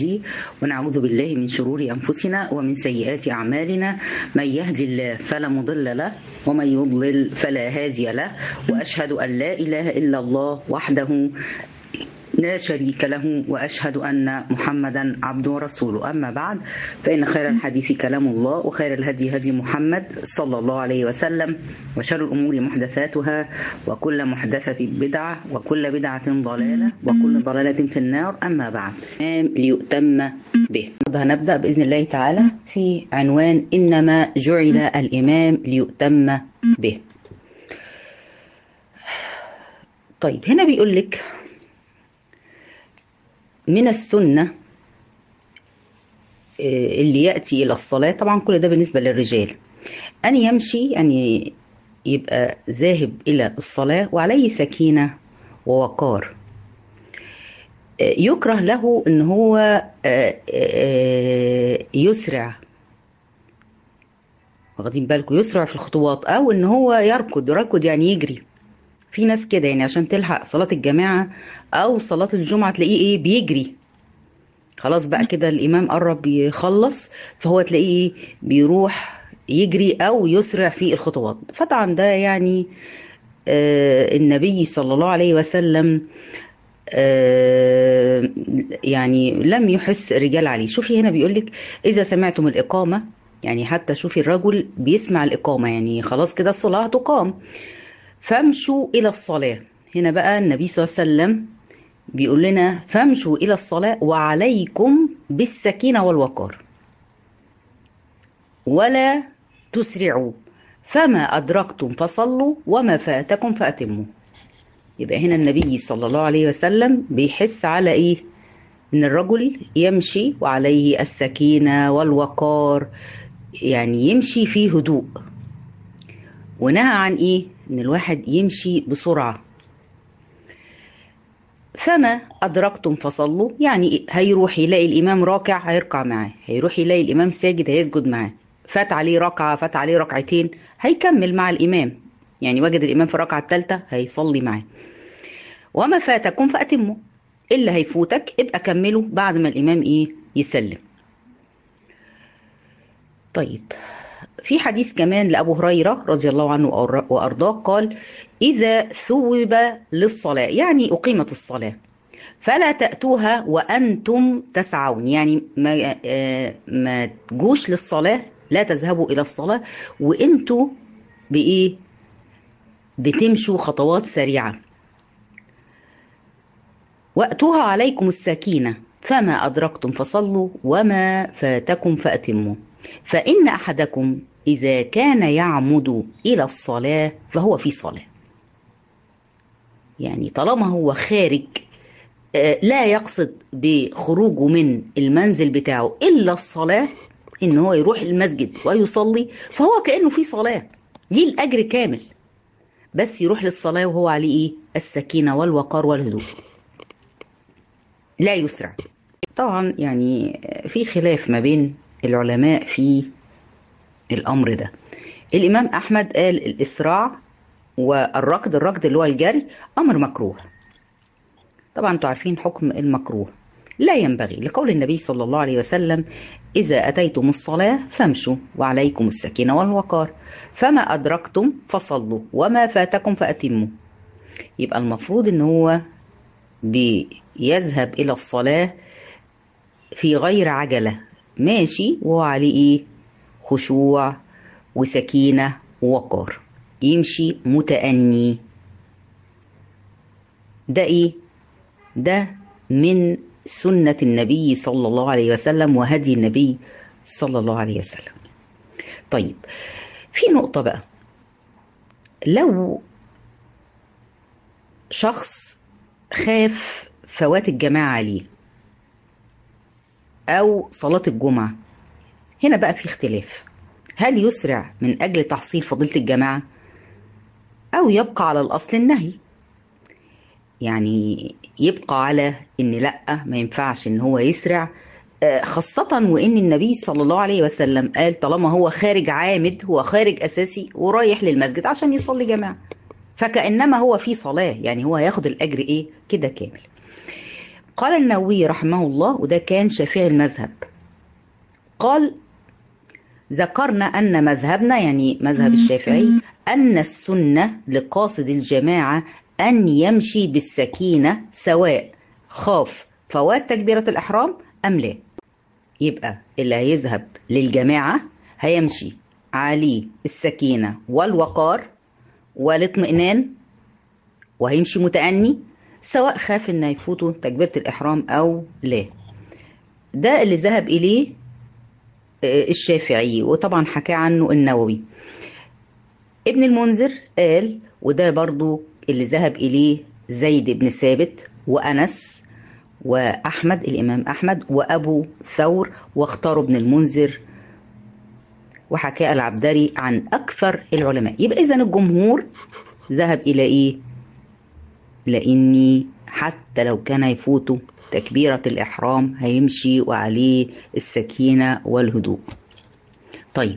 ونعوذ بالله من شرور أنفسنا ومن سيئات أعمالنا من يهدي الله فلا مضل له ومن يضلل فلا هادي له وأشهد أن لا إله إلا الله وحده لا شريك له وأشهد أن محمدا عبده ورسوله أما بعد فإن خير الحديث كلام الله وخير الهدي هدي محمد صلى الله عليه وسلم وشر الأمور محدثاتها وكل محدثة بدعة وكل بدعة ضلالة وكل ضلالة في النار أما بعد ليؤتم به هنبدأ بإذن الله تعالى في عنوان إنما جعل الإمام ليؤتم به طيب هنا بيقول لك من السنة اللي يأتي إلى الصلاة طبعا كل ده بالنسبة للرجال أن يمشي يعني يبقى ذاهب إلى الصلاة وعليه سكينة ووقار يكره له ان هو يسرع واخدين بالكم يسرع في الخطوات او ان هو يركض يركض يعني يجري في ناس كده يعني عشان تلحق صلاة الجماعة أو صلاة الجمعة تلاقيه إيه بيجري خلاص بقى كده الإمام قرب يخلص فهو تلاقيه بيروح يجري أو يسرع في الخطوات فطبعا ده يعني آه النبي صلى الله عليه وسلم آه يعني لم يحس الرجال عليه شوفي هنا بيقولك إذا سمعتم الإقامة يعني حتى شوفي الرجل بيسمع الإقامة يعني خلاص كده الصلاة تقام فامشوا إلى الصلاة هنا بقى النبي صلى الله عليه وسلم بيقول لنا فامشوا إلى الصلاة وعليكم بالسكينة والوقار ولا تسرعوا فما أدركتم فصلوا وما فاتكم فأتموا يبقى هنا النبي صلى الله عليه وسلم بيحس على إيه إن الرجل يمشي وعليه السكينة والوقار يعني يمشي في هدوء ونهى عن إيه ان الواحد يمشي بسرعه فما ادركتم فصلوا يعني هيروح يلاقي الامام راكع هيركع معاه هيروح يلاقي الامام ساجد هيسجد معاه فات عليه ركعه فات عليه ركعتين هيكمل مع الامام يعني وجد الامام في الركعه الثالثه هيصلي معاه وما فاتكم فاتموا اللي هيفوتك ابقى كمله بعد ما الامام ايه يسلم طيب في حديث كمان لأبو هريرة رضي الله عنه وأرضاه قال إذا ثوب للصلاة يعني أقيمت الصلاة فلا تأتوها وأنتم تسعون يعني ما, ما تجوش للصلاة لا تذهبوا إلى الصلاة وأنتوا بإيه بتمشوا خطوات سريعة وأتوها عليكم السكينة فما أدركتم فصلوا وما فاتكم فأتموا فإن أحدكم إذا كان يعمد إلى الصلاة فهو في صلاة يعني طالما هو خارج لا يقصد بخروجه من المنزل بتاعه إلا الصلاة إن هو يروح المسجد ويصلي فهو كأنه في صلاة ليه الأجر كامل بس يروح للصلاة وهو عليه إيه السكينة والوقار والهدوء لا يسرع طبعا يعني في خلاف ما بين العلماء في الامر ده الامام احمد قال الاسراع والركض الركض اللي هو الجري امر مكروه طبعا انتوا عارفين حكم المكروه لا ينبغي لقول النبي صلى الله عليه وسلم اذا اتيتم الصلاه فامشوا وعليكم السكينه والوقار فما ادركتم فصلوا وما فاتكم فاتموا يبقى المفروض ان هو بيذهب الى الصلاه في غير عجله ماشي وهو عليه ايه خشوع وسكينة ووقار يمشي متأني ده ايه ده من سنة النبي صلى الله عليه وسلم وهدي النبي صلى الله عليه وسلم طيب في نقطة بقى لو شخص خاف فوات الجماعة عليه أو صلاة الجمعة هنا بقى في اختلاف هل يسرع من أجل تحصيل فضيلة الجماعة أو يبقى على الأصل النهي يعني يبقى على إن لأ ما ينفعش إن هو يسرع خاصة وإن النبي صلى الله عليه وسلم قال طالما هو خارج عامد هو خارج أساسي ورايح للمسجد عشان يصلي جماعة فكأنما هو في صلاة يعني هو هياخد الأجر إيه كده كامل قال النووي رحمه الله وده كان شافعي المذهب قال ذكرنا أن مذهبنا يعني مذهب الشافعي أن السنة لقاصد الجماعة أن يمشي بالسكينة سواء خاف فوات تكبيرة الإحرام أم لا يبقى اللي هيذهب للجماعة هيمشي عليه السكينة والوقار والاطمئنان وهيمشي متأني سواء خاف ان يفوته تكبيرة الإحرام أو لا ده اللي ذهب إليه الشافعي وطبعا حكى عنه النووي ابن المنذر قال وده برضو اللي ذهب إليه زيد بن ثابت وأنس وأحمد الإمام أحمد وأبو ثور واختاروا ابن المنذر وحكى العبدري عن أكثر العلماء يبقى إذا الجمهور ذهب إلى إيه؟ لأني حتى لو كان يفوته تكبيرة الإحرام هيمشي وعليه السكينة والهدوء طيب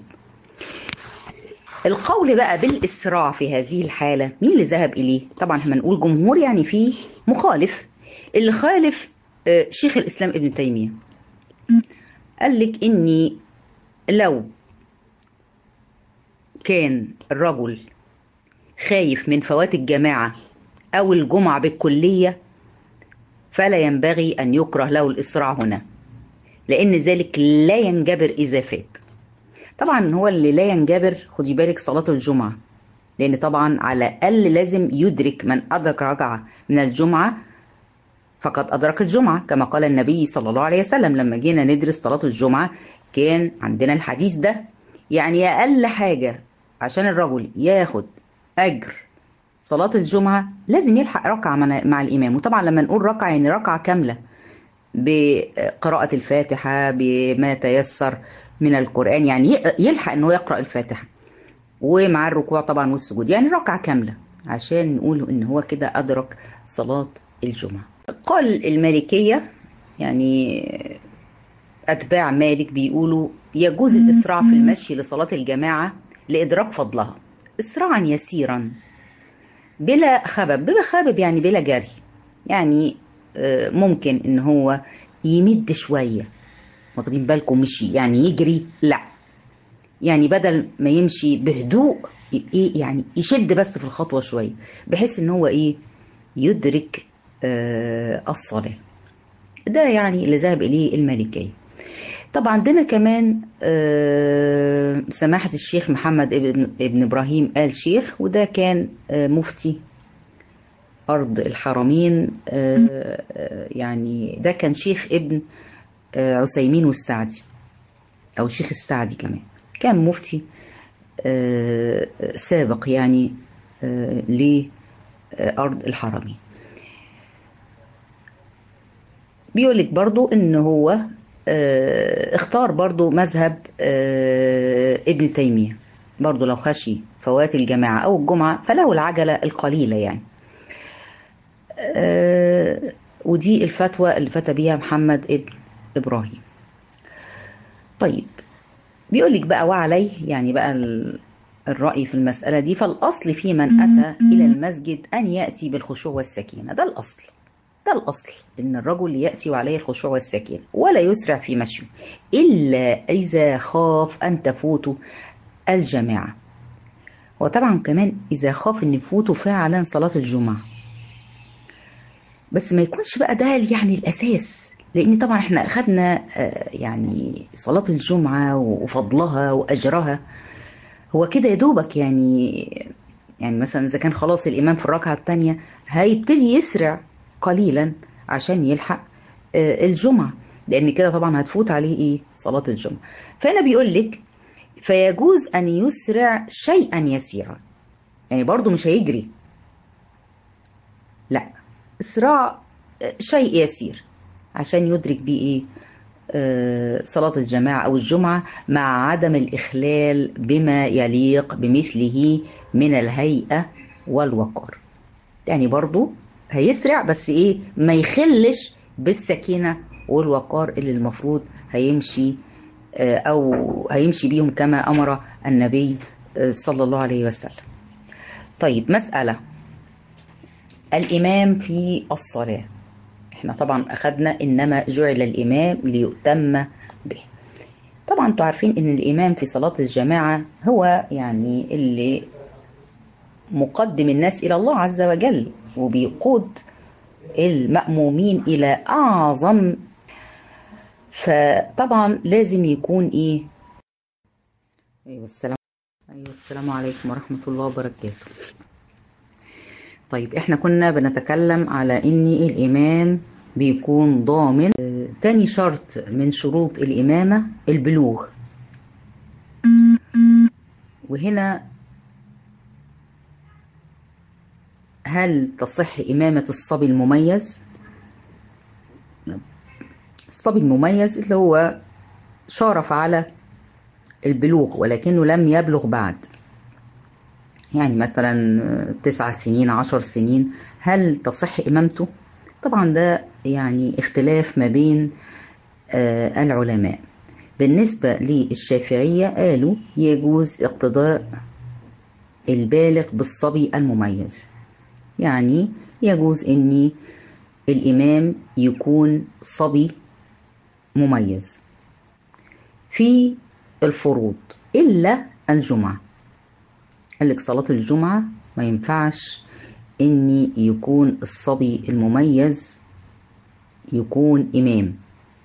القول بقى بالإسراع في هذه الحالة مين اللي ذهب إليه؟ طبعا احنا نقول جمهور يعني فيه مخالف اللي خالف شيخ الإسلام ابن تيمية قال لك إني لو كان الرجل خايف من فوات الجماعة أو الجمعة بالكلية فلا ينبغي أن يكره له الإسراع هنا لأن ذلك لا ينجبر إذا فات طبعا هو اللي لا ينجبر خدي بالك صلاة الجمعة لأن طبعا على الأقل لازم يدرك من أدرك رجعة من الجمعة فقد أدرك الجمعة كما قال النبي صلى الله عليه وسلم لما جينا ندرس صلاة الجمعة كان عندنا الحديث ده يعني أقل حاجة عشان الرجل ياخد أجر صلاة الجمعة لازم يلحق ركعة مع الإمام وطبعا لما نقول ركعة يعني ركعة كاملة بقراءة الفاتحة بما تيسر من القرآن يعني يلحق أنه يقرأ الفاتحة ومع الركوع طبعا والسجود يعني ركعة كاملة عشان نقول إن هو كده أدرك صلاة الجمعة قال المالكية يعني أتباع مالك بيقولوا يجوز الإسراع في المشي لصلاة الجماعة لإدراك فضلها إسراعا يسيرا بلا خبب بلا خبب يعني بلا جري يعني ممكن ان هو يمد شوية واخدين بالكم مشي يعني يجري لا يعني بدل ما يمشي بهدوء ايه يعني يشد بس في الخطوة شوية بحيث ان هو ايه يدرك آه الصلاة ده يعني اللي ذهب اليه المالكية طبعا عندنا كمان آه سماحة الشيخ محمد ابن, ابن إبراهيم آل شيخ وده كان آه مفتي أرض الحرمين آه يعني ده كان شيخ ابن عسيمين والسعدي أو الشيخ السعدي كمان كان مفتي سابق يعني لأرض الحرمين بيقول لك برضو ان هو اختار برضو مذهب ابن تيمية برضو لو خشي فوات الجماعة أو الجمعة فله العجلة القليلة يعني ودي الفتوى اللي فتى بيها محمد ابن إبراهيم طيب بيقول لك بقى وعليه يعني بقى الرأي في المسألة دي فالأصل في من أتى إلى المسجد أن يأتي بالخشوع والسكينة ده الأصل ده الأصل إن الرجل يأتي وعليه الخشوع والسكينة ولا يسرع في مشيه إلا إذا خاف أن تفوته الجماعة وطبعا كمان إذا خاف أن يفوته فعلا صلاة الجمعة بس ما يكونش بقى ده يعني الأساس لأن طبعا احنا أخدنا يعني صلاة الجمعة وفضلها وأجرها هو كده يا دوبك يعني يعني مثلا إذا كان خلاص الإمام في الركعة الثانية هيبتدي يسرع قليلا عشان يلحق الجمعة لأن كده طبعا هتفوت عليه إيه صلاة الجمعة فأنا بيقول لك فيجوز أن يسرع شيئا يسيرا يعني برضو مش هيجري لا إسراع شيء يسير عشان يدرك بيه إيه صلاة الجماعة أو الجمعة مع عدم الإخلال بما يليق بمثله من الهيئة والوقار يعني برضو هيسرع بس ايه ما يخلش بالسكينه والوقار اللي المفروض هيمشي او هيمشي بيهم كما امر النبي صلى الله عليه وسلم طيب مساله الامام في الصلاه احنا طبعا اخدنا انما جعل الامام ليؤتم به طبعا انتوا عارفين ان الامام في صلاة الجماعة هو يعني اللي مقدم الناس الى الله عز وجل وبيقود المأمومين الى اعظم فطبعا لازم يكون ايه ايوه السلام ايوه السلام عليكم ورحمة الله وبركاته طيب احنا كنا بنتكلم على ان الامام بيكون ضامن آه، تاني شرط من شروط الامامة البلوغ وهنا هل تصح امامة الصبي المميز الصبي المميز اللي هو شارف على البلوغ ولكنه لم يبلغ بعد يعني مثلا تسع سنين عشر سنين هل تصح إمامته؟ طبعا ده يعني اختلاف ما بين آه، العلماء بالنسبة للشافعية قالوا يجوز اقتضاء البالغ بالصبي المميز يعني يجوز ان الإمام يكون صبي مميز في الفروض إلا الجمعة قال لك صلاة الجمعة ما ينفعش إن يكون الصبي المميز يكون إمام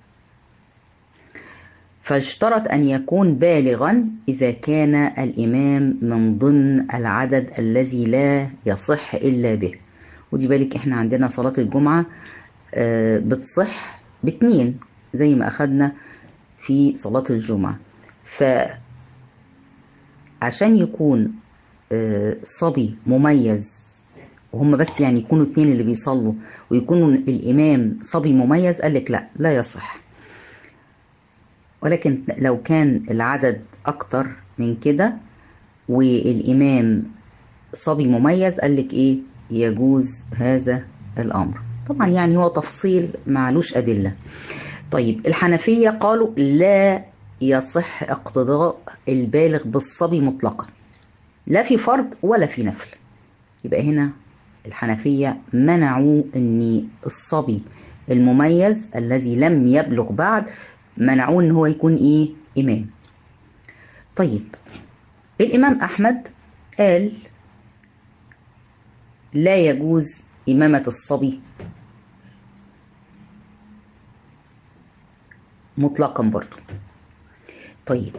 فاشترط أن يكون بالغا إذا كان الإمام من ضمن العدد الذي لا يصح إلا به ودي بالك إحنا عندنا صلاة الجمعة آه، بتصح باتنين زي ما أخدنا في صلاة الجمعة فعشان يكون آه، صبي مميز وهم بس يعني يكونوا اتنين اللي بيصلوا ويكونوا الإمام صبي مميز قال لك لا لا يصح ولكن لو كان العدد أكتر من كده والإمام صبي مميز قال لك إيه يجوز هذا الأمر طبعا يعني هو تفصيل معلوش أدلة طيب الحنفية قالوا لا يصح اقتضاء البالغ بالصبي مطلقا لا في فرض ولا في نفل يبقى هنا الحنفية منعوا ان الصبي المميز الذي لم يبلغ بعد منعوه ان هو يكون ايه امام طيب الامام احمد قال لا يجوز امامة الصبي مطلقا برضو طيب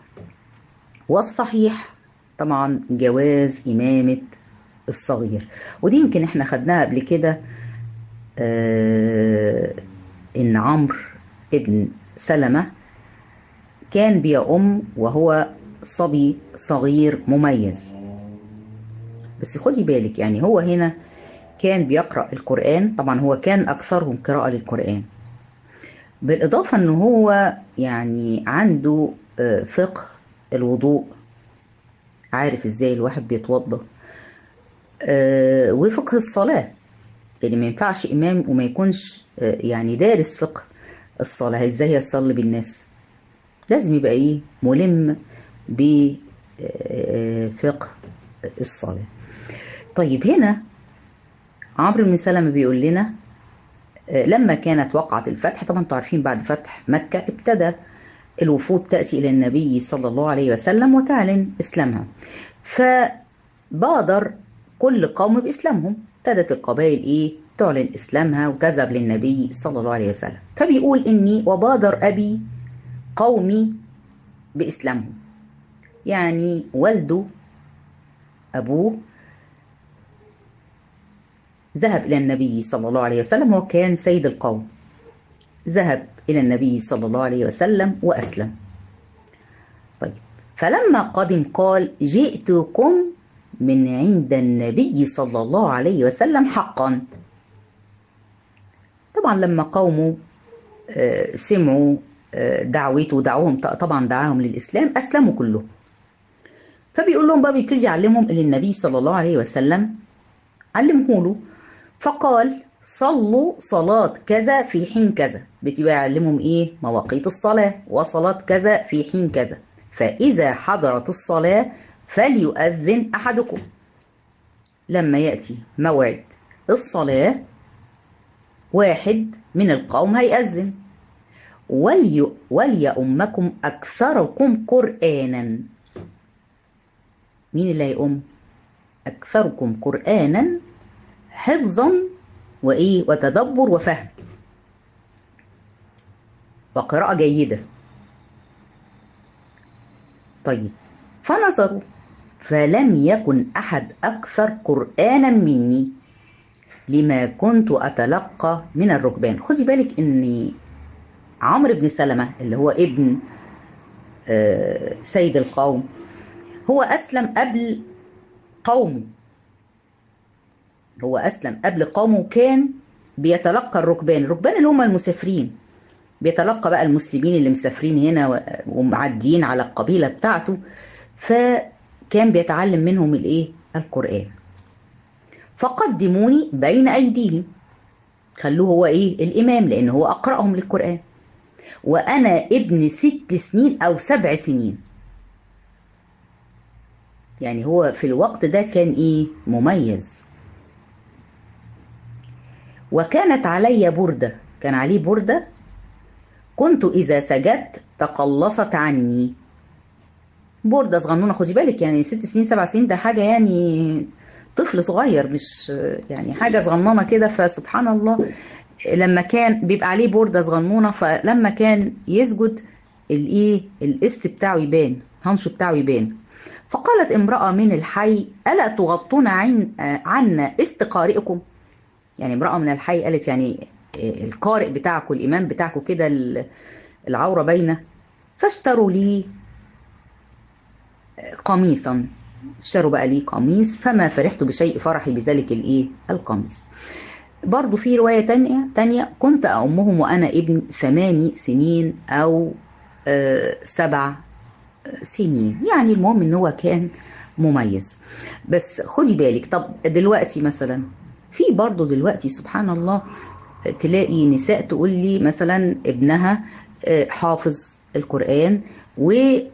والصحيح طبعا جواز إمامة الصغير ودي يمكن احنا خدناها قبل كده آه ان عمرو ابن سلمة كان بيأم وهو صبي صغير مميز بس خدي بالك يعني هو هنا كان بيقرأ القرآن طبعا هو كان أكثرهم قراءة للقرآن بالإضافة أنه هو يعني عنده آه، فقه الوضوء عارف إزاي الواحد بيتوضى آه، وفقه الصلاة يعني ما ينفعش إمام وما يكونش آه، يعني دارس فقه الصلاة إزاي يصلي بالناس لازم يبقى إيه ملم بفقه الصلاة طيب هنا عمرو بن سلمة بيقول لنا لما كانت وقعة الفتح طبعا انتوا عارفين بعد فتح مكة ابتدى الوفود تأتي إلى النبي صلى الله عليه وسلم وتعلن إسلامها فبادر كل قوم بإسلامهم ابتدت القبائل إيه تعلن إسلامها وتذهب للنبي صلى الله عليه وسلم فبيقول إني وبادر أبي قومي بإسلامهم يعني والده أبوه ذهب إلى النبي صلى الله عليه وسلم وكان سيد القوم ذهب إلى النبي صلى الله عليه وسلم وأسلم طيب فلما قدم قال جئتكم من عند النبي صلى الله عليه وسلم حقا طبعا لما قومه آه، سمعوا آه، دعوته ودعوهم طبعا دعاهم للإسلام أسلموا كلهم فبيقول لهم بقى بيبتدي يعلمهم اللي النبي صلى الله عليه وسلم علمه له فقال صلوا صلاة كذا في حين كذا بتبقى يعلمهم ايه مواقيت الصلاة وصلاة كذا في حين كذا فإذا حضرت الصلاة فليؤذن أحدكم لما يأتي موعد الصلاة واحد من القوم هيأذن ولي وليؤمكم أكثركم قرآنا مين اللي هيؤم أكثركم قرآنا حفظا وإيه وتدبر وفهم وقراءة جيدة طيب فنظروا فلم يكن أحد أكثر قرآنا مني لما كنت أتلقى من الركبان خدي بالك أن عمرو بن سلمة اللي هو ابن سيد القوم هو أسلم قبل قومه هو أسلم قبل قومه وكان بيتلقى الركبان الركبان اللي هم المسافرين بيتلقى بقى المسلمين اللي مسافرين هنا ومعديين على القبيلة بتاعته فكان بيتعلم منهم الايه القرآن فقدموني بين أيديهم خلوه هو ايه الإمام لأن هو أقرأهم للقرآن وأنا ابن ست سنين أو سبع سنين يعني هو في الوقت ده كان ايه مميز وكانت علي بردة كان عليه بردة كنت إذا سجدت تقلصت عني بردة صغنونة خدي بالك يعني ست سنين سبع سنين ده حاجة يعني طفل صغير مش يعني حاجة صغننة كده فسبحان الله لما كان بيبقى عليه بردة صغنونة فلما كان يسجد الايه القسط بتاعه يبان هنش بتاعه يبان فقالت امرأة من الحي ألا تغطون عن عنا استقارئكم يعني امرأة من الحي قالت يعني القارئ بتاعكم الإمام بتاعكم كده العورة باينة فاشتروا لي قميصا اشتروا بقى لي قميص فما فرحت بشيء فرحي بذلك الايه القميص برضو في رواية تانية, تانية كنت أمهم وأنا ابن ثماني سنين أو آه سبع سنين يعني المهم ان هو كان مميز بس خدي بالك طب دلوقتي مثلا في برضو دلوقتي سبحان الله تلاقي نساء تقول لي مثلا ابنها حافظ القرآن و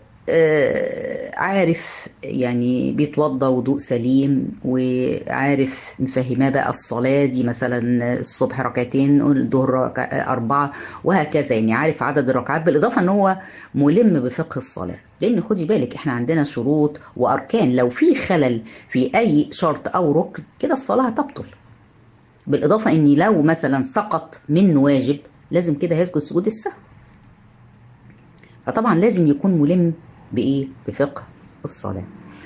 عارف يعني بيتوضى وضوء سليم وعارف مفهماه بقى الصلاة دي مثلا الصبح ركعتين الظهر أربعة وهكذا يعني عارف عدد الركعات بالإضافة أن هو ملم بفقه الصلاة لأن خدي بالك إحنا عندنا شروط وأركان لو في خلل في أي شرط أو ركن كده الصلاة هتبطل بالإضافة أن لو مثلا سقط منه واجب لازم كده هيسجد سجود السهو فطبعا لازم يكون ملم بإيه؟ بفقه الصلاة.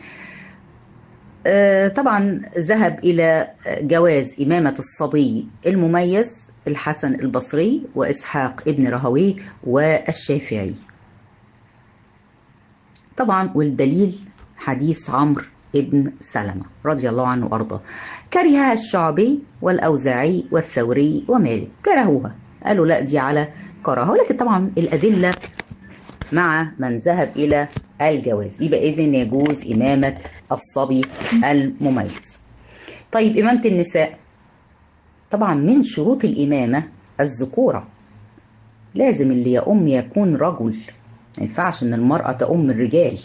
آه طبعا ذهب إلى جواز إمامة الصبي المميز الحسن البصري وإسحاق ابن رهوي والشافعي. طبعا والدليل حديث عمرو ابن سلمة رضي الله عنه وأرضاه كرهها الشعبي والأوزاعي والثوري ومالك كرهوها قالوا لا دي على كراهة ولكن طبعا الأدلة مع من ذهب إلى الجواز يبقى إذن يجوز إمامة الصبي المميز طيب إمامة النساء طبعا من شروط الإمامة الذكورة لازم اللي يؤم يكون رجل ما ينفعش إن المرأة تؤم الرجال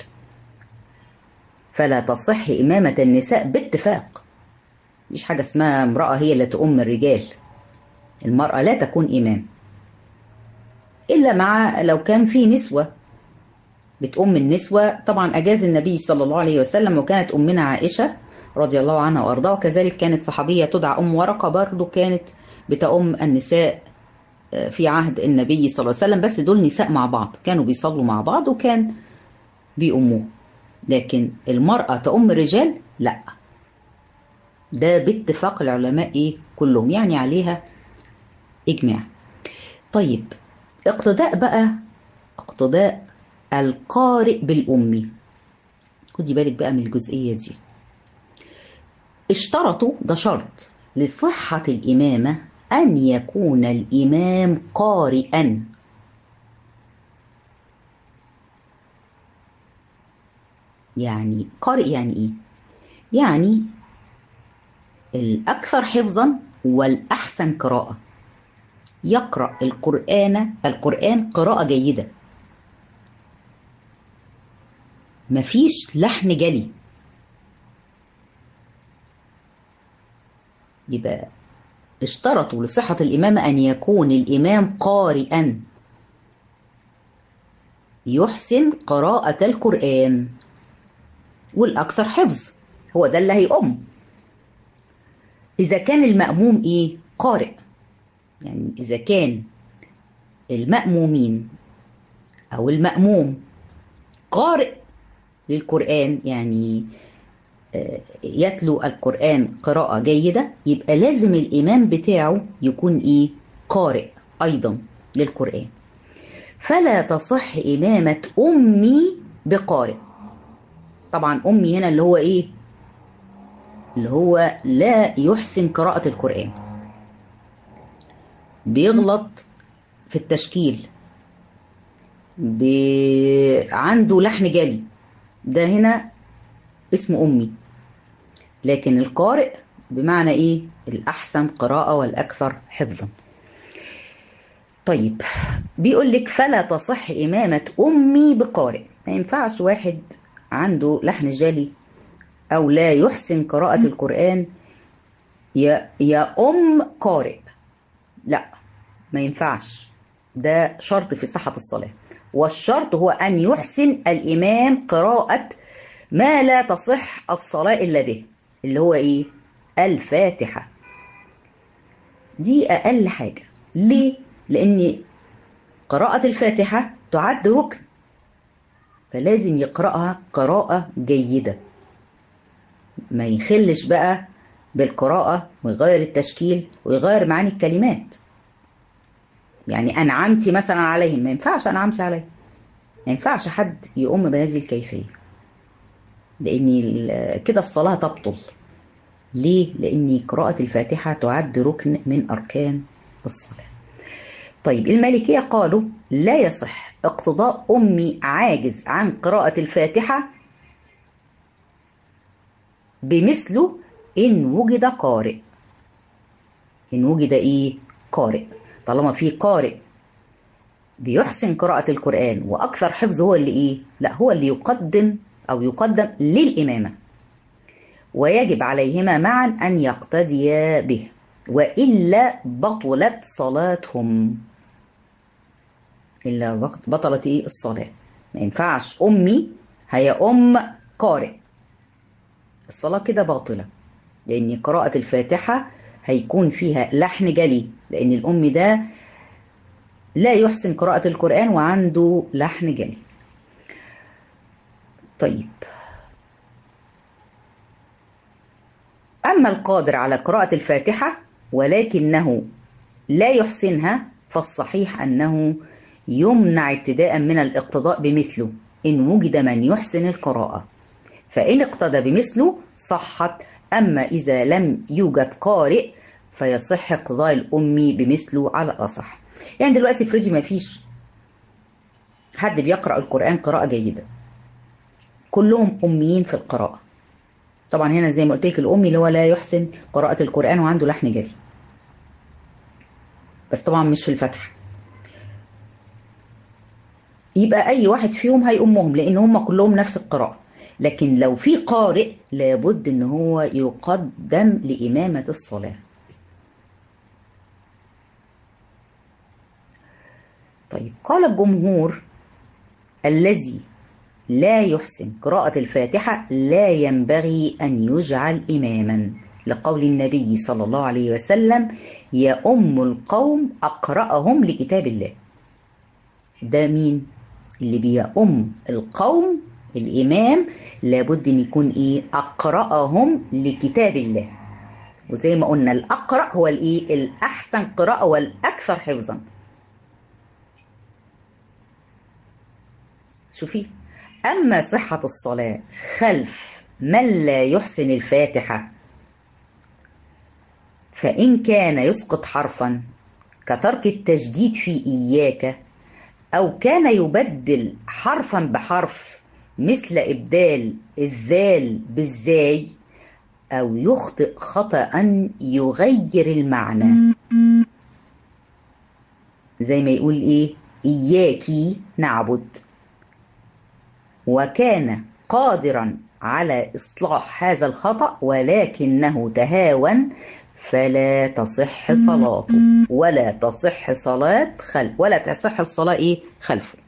فلا تصح إمامة النساء باتفاق مش حاجة اسمها امرأة هي اللي تؤم الرجال المرأة لا تكون إمام إلا مع لو كان في نسوة بتأم النسوة طبعا أجاز النبي صلى الله عليه وسلم وكانت أمنا عائشة رضي الله عنها وأرضاها وكذلك كانت صحابية تدعى أم ورقة برضو كانت بتأم النساء في عهد النبي صلى الله عليه وسلم بس دول نساء مع بعض كانوا بيصلوا مع بعض وكان بيأموه لكن المرأة تأم الرجال لا ده باتفاق العلماء ايه كلهم يعني عليها اجماع طيب اقتداء بقى اقتداء القارئ بالأمي خدي بالك بقى من الجزئية دي اشترطوا ده شرط لصحة الإمامة أن يكون الإمام قارئا يعني قارئ يعني إيه؟ يعني الأكثر حفظا والأحسن قراءة يقرأ القرآن القرآن قراءة جيدة مفيش لحن جلي يبقى اشترطوا لصحة الإمامة أن يكون الإمام قارئا يحسن قراءة القرآن والأكثر حفظ هو ده اللي هيقوم إذا كان المأموم إيه قارئ يعني إذا كان المأمومين أو المأموم قارئ للقرآن يعني يتلو القرآن قراءة جيدة يبقى لازم الإمام بتاعه يكون إيه قارئ أيضا للقرآن فلا تصح إمامة أمي بقارئ طبعا أمي هنا اللي هو إيه اللي هو لا يحسن قراءة القرآن بيغلط في التشكيل ب... عنده لحن جلي ده هنا اسمه أمي لكن القارئ بمعنى إيه الأحسن قراءة والأكثر حفظا طيب بيقول لك فلا تصح إمامة أمي بقارئ ما ينفعش واحد عنده لحن جلي أو لا يحسن قراءة القرآن يا يا أم قارئ لا ما ينفعش ده شرط في صحة الصلاة والشرط هو أن يحسن الإمام قراءة ما لا تصح الصلاة إلا به اللي هو إيه الفاتحة دي أقل حاجة ليه؟ لأن قراءة الفاتحة تعد ركن فلازم يقرأها قراءة جيدة ما يخلش بقى بالقراءة ويغير التشكيل ويغير معاني الكلمات يعني أنعمتي مثلا عليهم ما ينفعش أنعمتي عليهم ما ينفعش حد يقوم بهذه الكيفية لأن كده الصلاة تبطل ليه؟ لأن قراءة الفاتحة تعد ركن من أركان الصلاة طيب المالكية قالوا لا يصح اقتضاء أمي عاجز عن قراءة الفاتحة بمثله إن وجد قارئ إن وجد إيه؟ قارئ طالما في قارئ بيحسن قراءة القرآن وأكثر حفظ هو اللي إيه؟ لا هو اللي يقدم أو يقدم للإمامة ويجب عليهما معا أن يقتديا به وإلا بطلت صلاتهم إلا بطلت إيه الصلاة ما ينفعش أمي هي أم قارئ الصلاة كده باطلة لأن قراءة الفاتحة هيكون فيها لحن جلي لأن الأم ده لا يحسن قراءة القرآن وعنده لحن جلي طيب أما القادر على قراءة الفاتحة ولكنه لا يحسنها فالصحيح أنه يمنع ابتداء من الاقتضاء بمثله إن وجد من يحسن القراءة فإن اقتدى بمثله صحت أما إذا لم يوجد قارئ فيصح قضاء الأم بمثله على الأصح يعني دلوقتي فريدي ما فيش حد بيقرأ القرآن قراءة جيدة كلهم أميين في القراءة طبعا هنا زي ما قلت لك الأمي اللي هو لا يحسن قراءة القرآن وعنده لحن جلي بس طبعا مش في الفتح يبقى أي واحد فيهم هيأمهم لأن هم كلهم نفس القراءة لكن لو في قارئ لابد ان هو يقدم لإمامة الصلاة طيب قال الجمهور الذي لا يحسن قراءة الفاتحة لا ينبغي أن يجعل إماما لقول النبي صلى الله عليه وسلم يا أم القوم أقرأهم لكتاب الله ده مين؟ اللي بيأم القوم الإمام لابد أن يكون إيه أقرأهم لكتاب الله وزي ما قلنا الأقرأ هو الإيه الأحسن قراءة والأكثر حفظا شوفي أما صحة الصلاة خلف من لا يحسن الفاتحة فإن كان يسقط حرفا كترك التجديد في إياك أو كان يبدل حرفا بحرف مثل إبدال الذال بالزاي أو يخطئ خطأ يغير المعنى زي ما يقول إيه إياكي نعبد وكان قادرا على إصلاح هذا الخطأ ولكنه تهاون فلا تصح صلاته ولا تصح صلاة خلف ولا تصح الصلاة إيه خلفه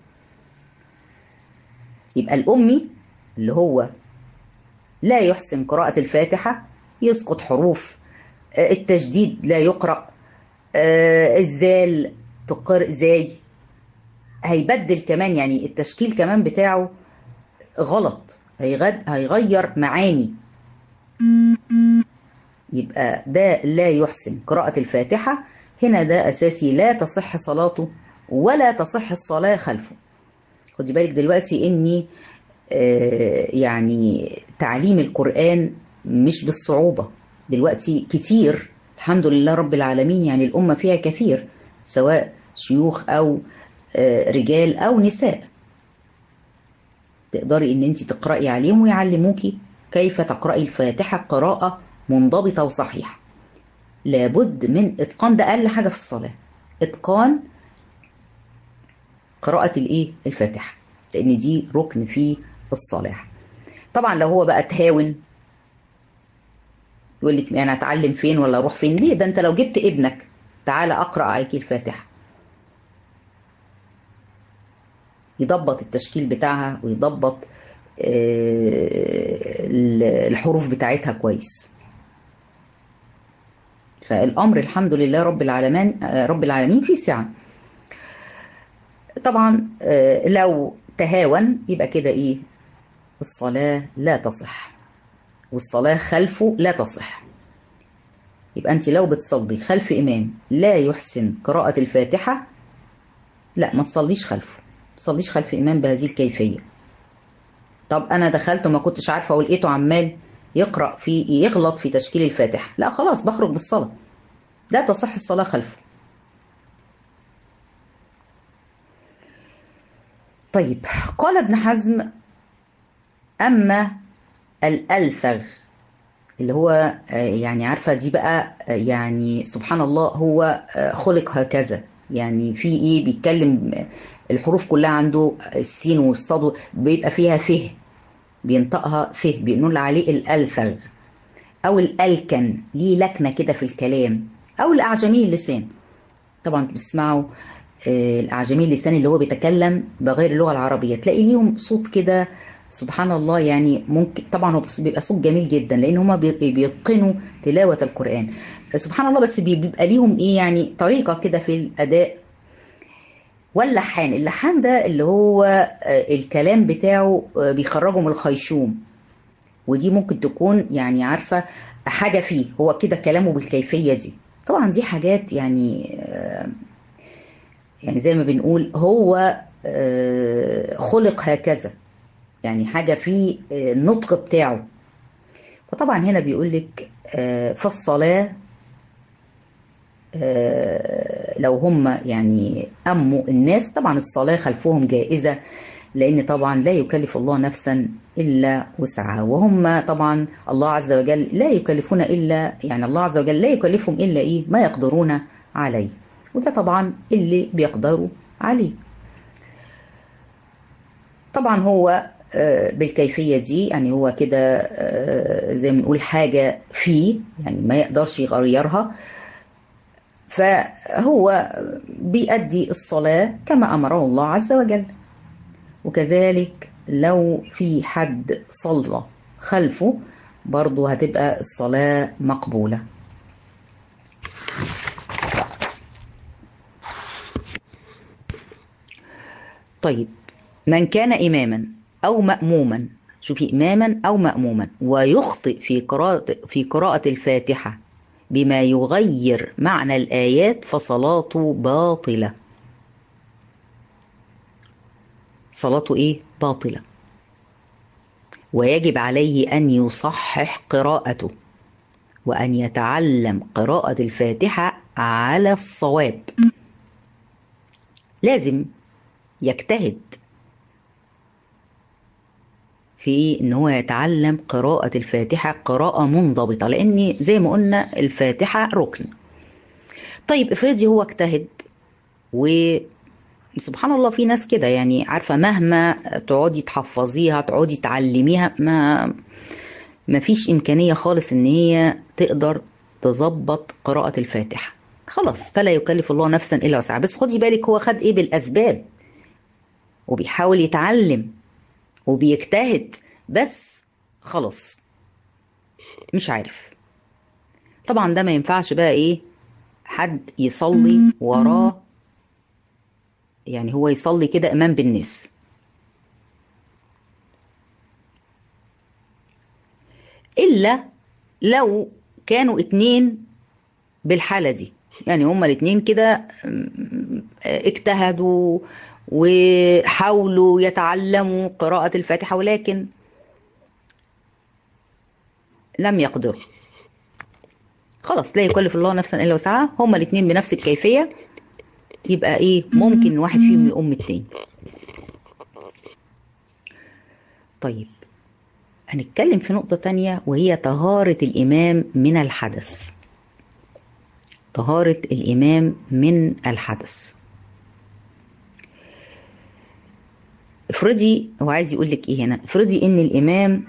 يبقى الأمي اللي هو لا يحسن قراءة الفاتحة يسقط حروف التجديد لا يقرأ الزال تقر زاي هيبدل كمان يعني التشكيل كمان بتاعه غلط هيغير معاني يبقى ده لا يحسن قراءة الفاتحة هنا ده أساسي لا تصح صلاته ولا تصح الصلاة خلفه خدي بالك دلوقتي إني آه يعني تعليم القرآن مش بالصعوبة دلوقتي كتير الحمد لله رب العالمين يعني الأمة فيها كثير سواء شيوخ أو آه رجال أو نساء تقدري ان انت تقرأي عليهم ويعلموكي كيف تقرأي الفاتحة قراءة منضبطة وصحيحة لابد من اتقان ده اقل حاجة في الصلاة اتقان قراءة الايه الفاتحة لان دي ركن في الصلاة طبعا لو هو بقى تهاون يقول لك انا اتعلم فين ولا اروح فين ليه ده انت لو جبت ابنك تعالى اقرا عليك الفاتحه يضبط التشكيل بتاعها ويضبط الحروف بتاعتها كويس فالامر الحمد لله رب العالمين رب العالمين فيه سعه طبعا لو تهاون يبقى كده ايه الصلاه لا تصح والصلاه خلفه لا تصح يبقى انت لو بتصلي خلف امام لا يحسن قراءه الفاتحه لا ما تصليش خلفه تصليش خلف إمام بهذه الكيفية طب أنا دخلت وما كنتش عارفة ولقيته عمال يقرأ في يغلط في تشكيل الفاتحة لا خلاص بخرج بالصلاة لا تصح الصلاة خلفه طيب قال ابن حزم أما الألثغ اللي هو يعني عارفة دي بقى يعني سبحان الله هو خلق هكذا يعني في ايه بيتكلم الحروف كلها عنده السين والصاد بيبقى فيها ثه بينطقها ثه بنقول عليه الالثغ او الالكن ليه لكنه كده في الكلام او الاعجمي اللسان طبعا بتسمعوا الاعجمي اللسان اللي هو بيتكلم بغير اللغه العربيه تلاقي ليهم صوت كده سبحان الله يعني ممكن طبعا هو بيبقى صوت جميل جدا لان هما بيتقنوا تلاوه القران سبحان الله بس بيبقى ليهم ايه يعني طريقه كده في الاداء واللحان اللحان ده اللي هو الكلام بتاعه بيخرجه من الخيشوم ودي ممكن تكون يعني عارفه حاجه فيه هو كده كلامه بالكيفيه دي طبعا دي حاجات يعني يعني زي ما بنقول هو خلق هكذا يعني حاجة في النطق بتاعه فطبعا هنا بيقول لك فالصلاة لو هم يعني أموا الناس طبعا الصلاة خلفهم جائزة لأن طبعا لا يكلف الله نفسا إلا وسعها وهم طبعا الله عز وجل لا يكلفون إلا يعني الله عز وجل لا يكلفهم إلا إيه ما يقدرون عليه وده طبعا اللي بيقدروا عليه طبعا هو بالكيفيه دي يعني هو كده زي ما نقول حاجه فيه يعني ما يقدرش يغيرها فهو بيأدي الصلاة كما أمره الله عز وجل وكذلك لو في حد صلى خلفه برضه هتبقى الصلاة مقبولة طيب من كان إماما أو مأموما شوفي إماما أو مأموما ويخطئ في قراءة في قراءة الفاتحة بما يغير معنى الآيات فصلاته باطلة صلاته إيه؟ باطلة ويجب عليه أن يصحح قراءته وأن يتعلم قراءة الفاتحة على الصواب لازم يجتهد في ان هو يتعلم قراءة الفاتحة قراءة منضبطة لان زي ما قلنا الفاتحة ركن طيب افرضي هو اجتهد و سبحان الله في ناس كده يعني عارفة مهما تقعدي تحفظيها تقعدي تعلميها ما ما فيش إمكانية خالص إن هي تقدر تظبط قراءة الفاتحة خلاص فلا يكلف الله نفسا إلا وسعها بس خدي بالك هو خد إيه بالأسباب وبيحاول يتعلم وبيجتهد بس خلاص مش عارف طبعا ده ما ينفعش بقى ايه حد يصلي وراه يعني هو يصلي كده امام بالناس الا لو كانوا اتنين بالحالة دي يعني هما الاتنين كده اجتهدوا وحاولوا يتعلموا قراءة الفاتحة ولكن لم يقدروا خلاص لا يكلف الله نفسا الا وسعها هما الاثنين بنفس الكيفيه يبقى ايه ممكن واحد فيهم يقوم التاني طيب هنتكلم في نقطه تانية وهي طهاره الامام من الحدث طهاره الامام من الحدث افرضي هو عايز يقول لك ايه هنا افرضي ان الامام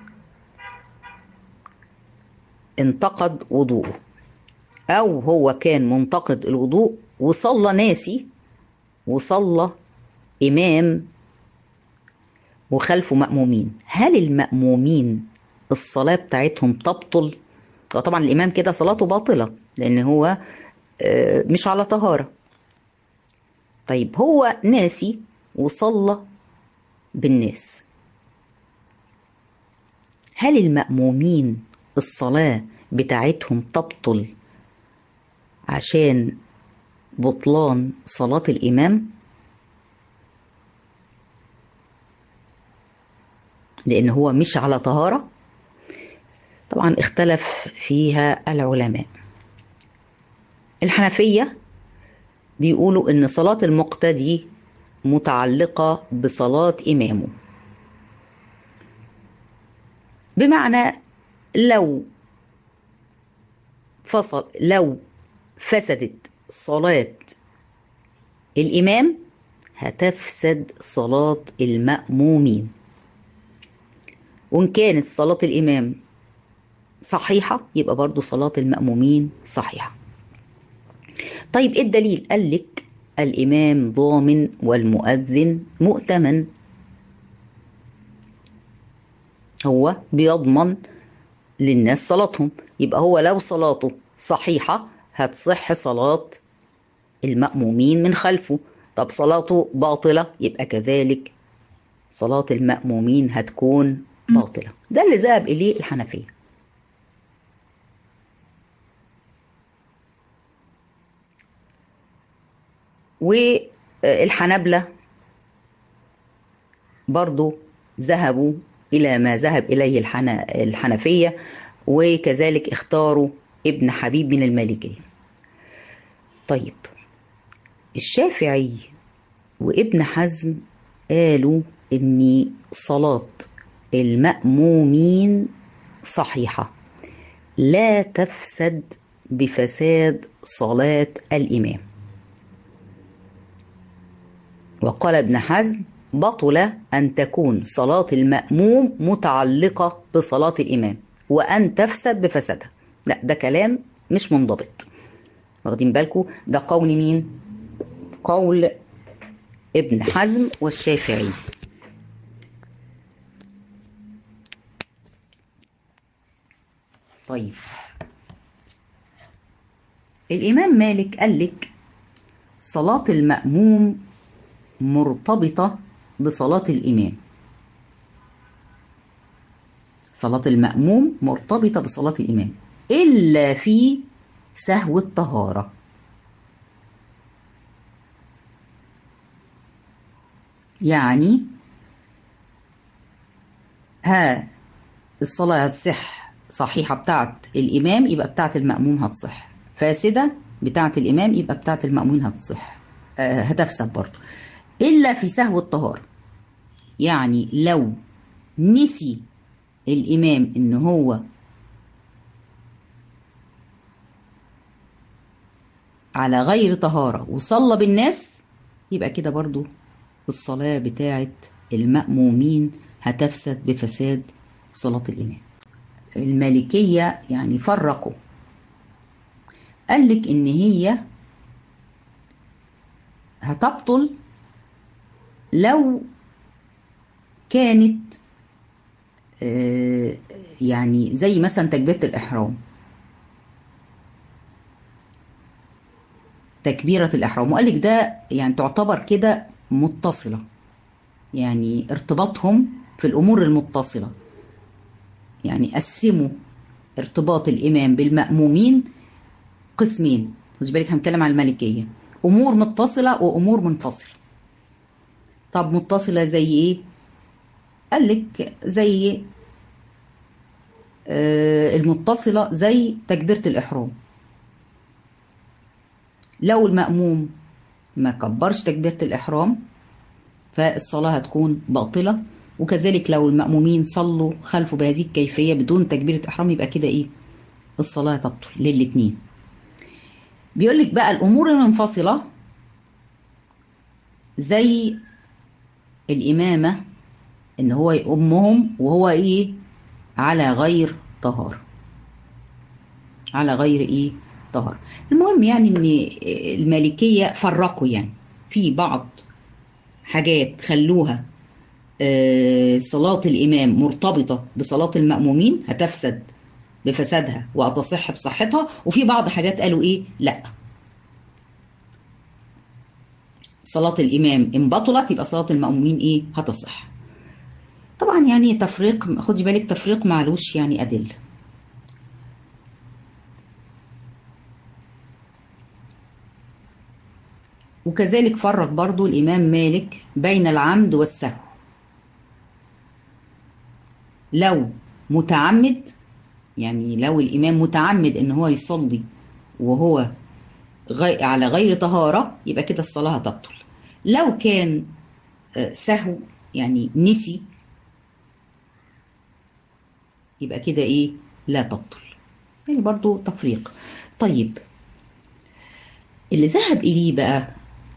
انتقد وضوءه او هو كان منتقد الوضوء وصلى ناسي وصلى امام وخلفه مأمومين هل المأمومين الصلاة بتاعتهم تبطل طبعا الإمام كده صلاته باطلة لأن هو مش على طهارة طيب هو ناسي وصلى بالناس هل المأمومين الصلاة بتاعتهم تبطل عشان بطلان صلاة الإمام لأن هو مش على طهارة طبعا اختلف فيها العلماء الحنفية بيقولوا إن صلاة المقتدي متعلقة بصلاة إمامه بمعنى لو فصل لو فسدت صلاة الإمام هتفسد صلاة المأمومين وإن كانت صلاة الإمام صحيحة يبقى برضو صلاة المأمومين صحيحة طيب إيه الدليل؟ قال لك الإمام ضامن والمؤذن مؤتمن هو بيضمن للناس صلاتهم يبقى هو لو صلاته صحيحة هتصح صلاة المأمومين من خلفه طب صلاته باطلة يبقى كذلك صلاة المأمومين هتكون باطلة ده اللي ذهب إليه الحنفية والحنبلة برضو ذهبوا إلى ما ذهب إليه الحنفية وكذلك اختاروا ابن حبيب من المالكية طيب الشافعي وابن حزم قالوا ان صلاة المأمومين صحيحة لا تفسد بفساد صلاة الإمام وقال ابن حزم بطل أن تكون صلاة المأموم متعلقة بصلاة الإمام وأن تفسد بفسادها لا ده كلام مش منضبط واخدين بالكم ده قول مين قول ابن حزم والشافعي طيب الإمام مالك قال لك صلاة المأموم مرتبطة بصلاة الإمام صلاة المأموم مرتبطة بصلاة الإمام إلا في سهو الطهارة يعني ها الصلاة هتصح صحيحة بتاعت الإمام يبقى بتاعت المأموم هتصح فاسدة بتاعت الإمام يبقى بتاعت المأمومين هتصح آه هتفسد برضه إلا في سهو الطهارة يعني لو نسي الإمام إن هو على غير طهارة وصلى بالناس يبقى كده برضو الصلاة بتاعة المأمومين هتفسد بفساد صلاة الإمام المالكية يعني فرقوا قال لك ان هي هتبطل لو كانت يعني زي مثلا تكبيرة الإحرام تكبيرة الإحرام وقال لك ده يعني تعتبر كده متصلة يعني ارتباطهم في الأمور المتصلة يعني قسموا ارتباط الإمام بالمأمومين قسمين خدي بالك هنتكلم عن المالكية أمور متصلة وأمور منفصلة طب متصلة زي إيه؟ قال لك زي آه المتصلة زي تكبيرة الإحرام لو المأموم ما كبرش تكبيرة الإحرام فالصلاة هتكون باطلة وكذلك لو المأمومين صلوا خلفه بهذه الكيفية بدون تكبيرة إحرام يبقى كده إيه الصلاة تبطل للاتنين بيقول لك بقى الأمور المنفصلة زي الإمامة إن هو يأمهم وهو إيه على غير طهارة على غير إيه طهارة المهم يعني إن المالكية فرقوا يعني في بعض حاجات خلوها صلاة الإمام مرتبطة بصلاة المأمومين هتفسد بفسادها وهتصح بصحتها وفي بعض حاجات قالوا إيه لأ صلاة الإمام إن بطلت يبقى صلاة المأمومين إيه هتصح طبعا يعني تفريق خدي بالك تفريق معلوش يعني أدلة وكذلك فرق برضو الإمام مالك بين العمد والسهو لو متعمد يعني لو الإمام متعمد إن هو يصلي وهو غي على غير طهارة يبقى كده الصلاة هتبطل لو كان سهو يعني نسي يبقى كده إيه لا تبطل يعني برضو تفريق طيب اللي ذهب إليه بقى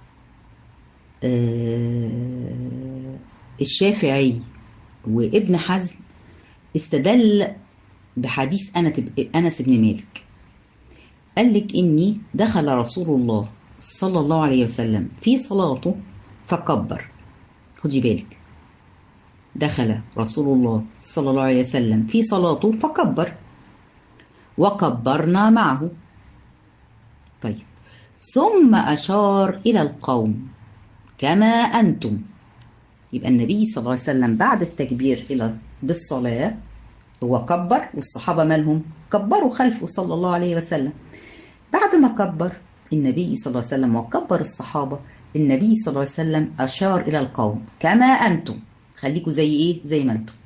آه الشافعي وابن حزم استدل بحديث أنس بن مالك قال لك إني دخل رسول الله صلى الله عليه وسلم في صلاته فكبر خدي بالك دخل رسول الله صلى الله عليه وسلم في صلاته فكبر وكبرنا معه طيب ثم أشار إلى القوم كما أنتم يبقى النبي صلى الله عليه وسلم بعد التكبير إلى بالصلاة هو كبر والصحابة مالهم كبروا خلفه صلى الله عليه وسلم بعد ما كبر النبي صلى الله عليه وسلم وكبر الصحابة النبي صلى الله عليه وسلم أشار إلى القوم كما أنتم خليكوا زي إيه زي ما أنتم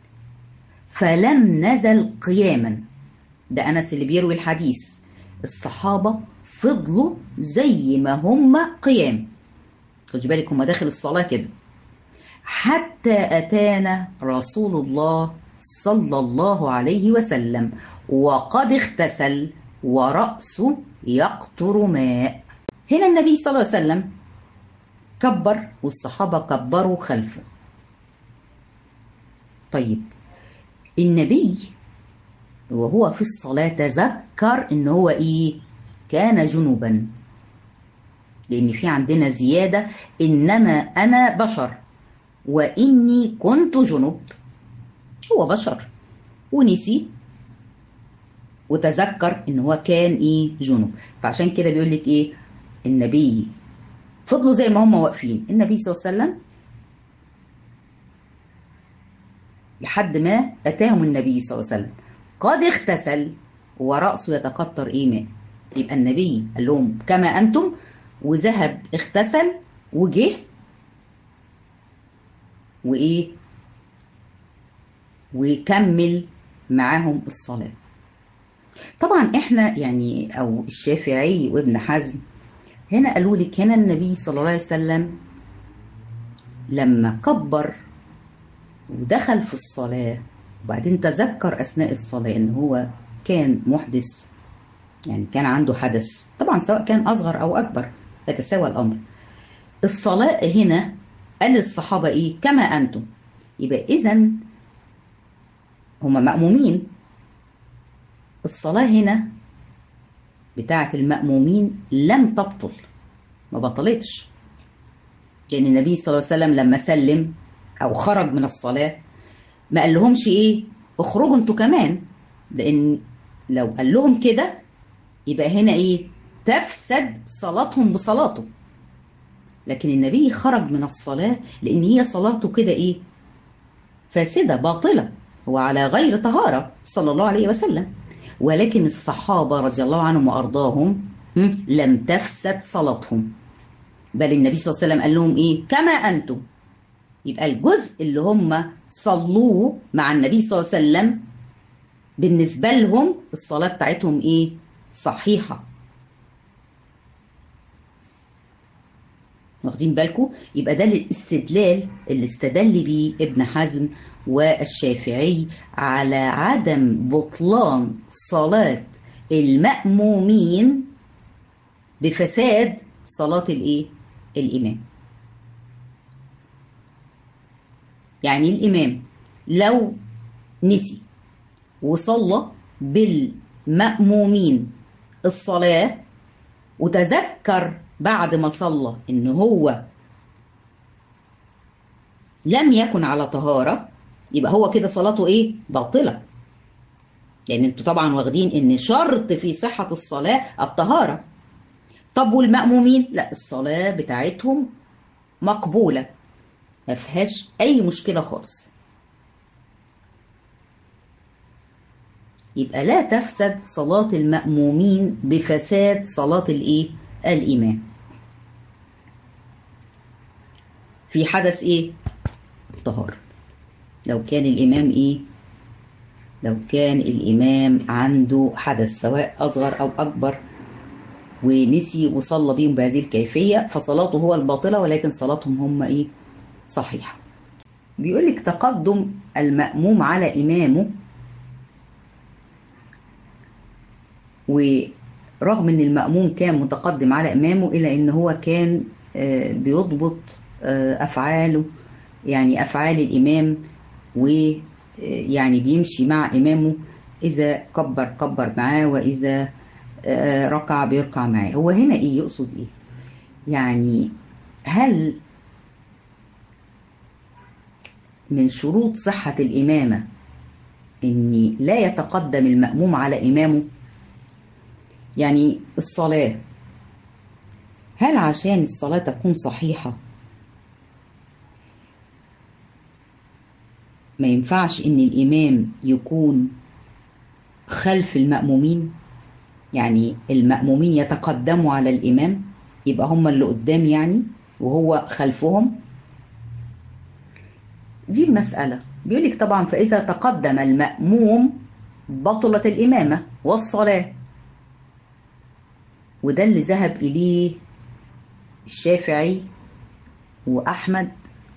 فلم نزل قياما ده أنس اللي بيروي الحديث الصحابة فضلوا زي ما هم قيام خدي بالك هم داخل الصلاة كده حتى أتانا رسول الله صلى الله عليه وسلم وقد اغتسل ورأسه يقطر ماء هنا النبي صلى الله عليه وسلم كبر والصحابة كبروا خلفه طيب النبي وهو في الصلاة تذكر ان هو ايه كان جنوبا لان في عندنا زيادة انما انا بشر واني كنت جنب هو بشر ونسي وتذكر ان هو كان ايه جنب فعشان كده بيقول لك ايه النبي فضلوا زي ما هم واقفين النبي صلى الله عليه وسلم لحد ما اتاهم النبي صلى الله عليه وسلم قد اغتسل ورأسه يتقطر ايه ماء يبقى النبي قال لهم كما انتم وذهب اغتسل وجه وايه وكمل معاهم الصلاة طبعا احنا يعني او الشافعي وابن حزم هنا قالوا لك هنا النبي صلى الله عليه وسلم لما كبر ودخل في الصلاة وبعدين تذكر أثناء الصلاة إن هو كان محدث يعني كان عنده حدث طبعا سواء كان أصغر أو أكبر يتساوى الأمر الصلاة هنا قال للصحابة إيه كما أنتم يبقى إذا هما مأمومين الصلاة هنا بتاعة المأمومين لم تبطل ما بطلتش لأن النبي صلى الله عليه وسلم لما سلم أو خرج من الصلاة ما قال لهمش إيه اخرجوا انتوا كمان لأن لو قال لهم كده يبقى هنا إيه تفسد صلاتهم بصلاته لكن النبي خرج من الصلاة لأن هي صلاته كده إيه فاسدة باطلة هو على غير طهارة صلى الله عليه وسلم ولكن الصحابة رضي الله عنهم وأرضاهم لم تفسد صلاتهم بل النبي صلى الله عليه وسلم قال لهم إيه كما أنتم يبقى الجزء اللي هم صلوه مع النبي صلى الله عليه وسلم بالنسبة لهم الصلاة بتاعتهم إيه صحيحة واخدين بالكم يبقى ده الاستدلال اللي استدل بيه ابن حزم والشافعي على عدم بطلان صلاة المأمومين بفساد صلاة الايه الإمام يعني الإمام لو نسي وصلى بالمأمومين الصلاة وتذكر بعد ما صلى ان هو لم يكن على طهارة يبقى هو كده صلاته ايه باطلة لان يعني انتوا طبعا واخدين ان شرط في صحة الصلاة الطهارة طب والمأمومين لا الصلاة بتاعتهم مقبولة ما فيهاش اي مشكلة خالص يبقى لا تفسد صلاة المأمومين بفساد صلاة الايه الإمام في حدث إيه؟ الطهارة لو كان الإمام إيه؟ لو كان الإمام عنده حدث سواء أصغر أو أكبر ونسي وصلى بيهم بهذه الكيفية فصلاته هو الباطلة ولكن صلاتهم هم إيه؟ صحيحة بيقول لك تقدم المأموم على إمامه و رغم ان المأموم كان متقدم على امامه الا ان هو كان بيضبط افعاله يعني افعال الامام ويعني بيمشي مع امامه اذا كبر كبر معاه واذا ركع بيركع معاه هو هنا ايه يقصد ايه يعني هل من شروط صحة الإمامة إن لا يتقدم المأموم على إمامه يعني الصلاة هل عشان الصلاة تكون صحيحة ما ينفعش ان الامام يكون خلف المأمومين يعني المأمومين يتقدموا على الامام يبقى هم اللي قدام يعني وهو خلفهم دي المسألة بيقولك طبعا فإذا تقدم المأموم بطلت الإمامة والصلاة وده اللي ذهب إليه الشافعي وأحمد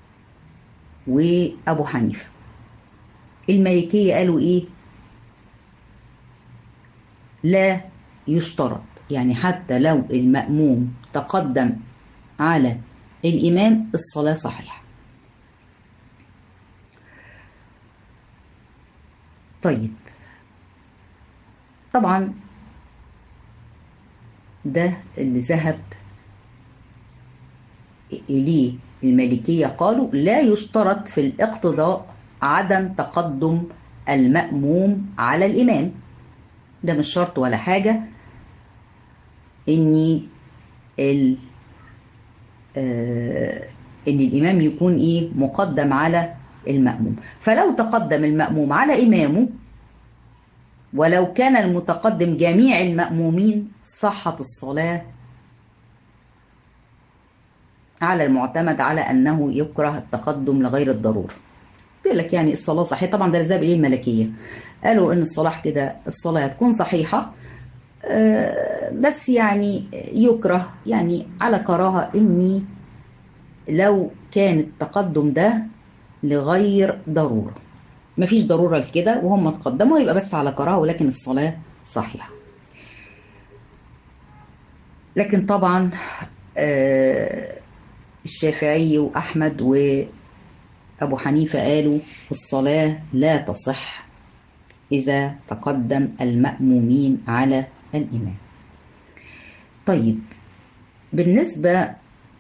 وأبو حنيفة المالكية قالوا إيه لا يشترط يعني حتى لو المأموم تقدم على الإمام الصلاة صحيحة طيب طبعا ده اللي ذهب إليه المالكية قالوا لا يشترط في الاقتضاء عدم تقدم المأموم على الإمام ده مش شرط ولا حاجة إني ال آه إن الإمام يكون إيه مقدم على المأموم فلو تقدم المأموم على إمامه ولو كان المتقدم جميع المأمومين صحت الصلاة على المعتمد على أنه يكره التقدم لغير الضرورة بيقول لك يعني الصلاة صحيحة طبعا ده ذهب إليه الملكية قالوا إن الصلاة كده الصلاة تكون صحيحة بس يعني يكره يعني على كراهة إني لو كان التقدم ده لغير ضرورة مفيش ضرورة لكده وهم تقدموا يبقى بس على كراهة ولكن الصلاة صحيحة لكن طبعا الشافعي وأحمد وأبو حنيفة قالوا الصلاة لا تصح إذا تقدم المأمومين على الإمام طيب بالنسبة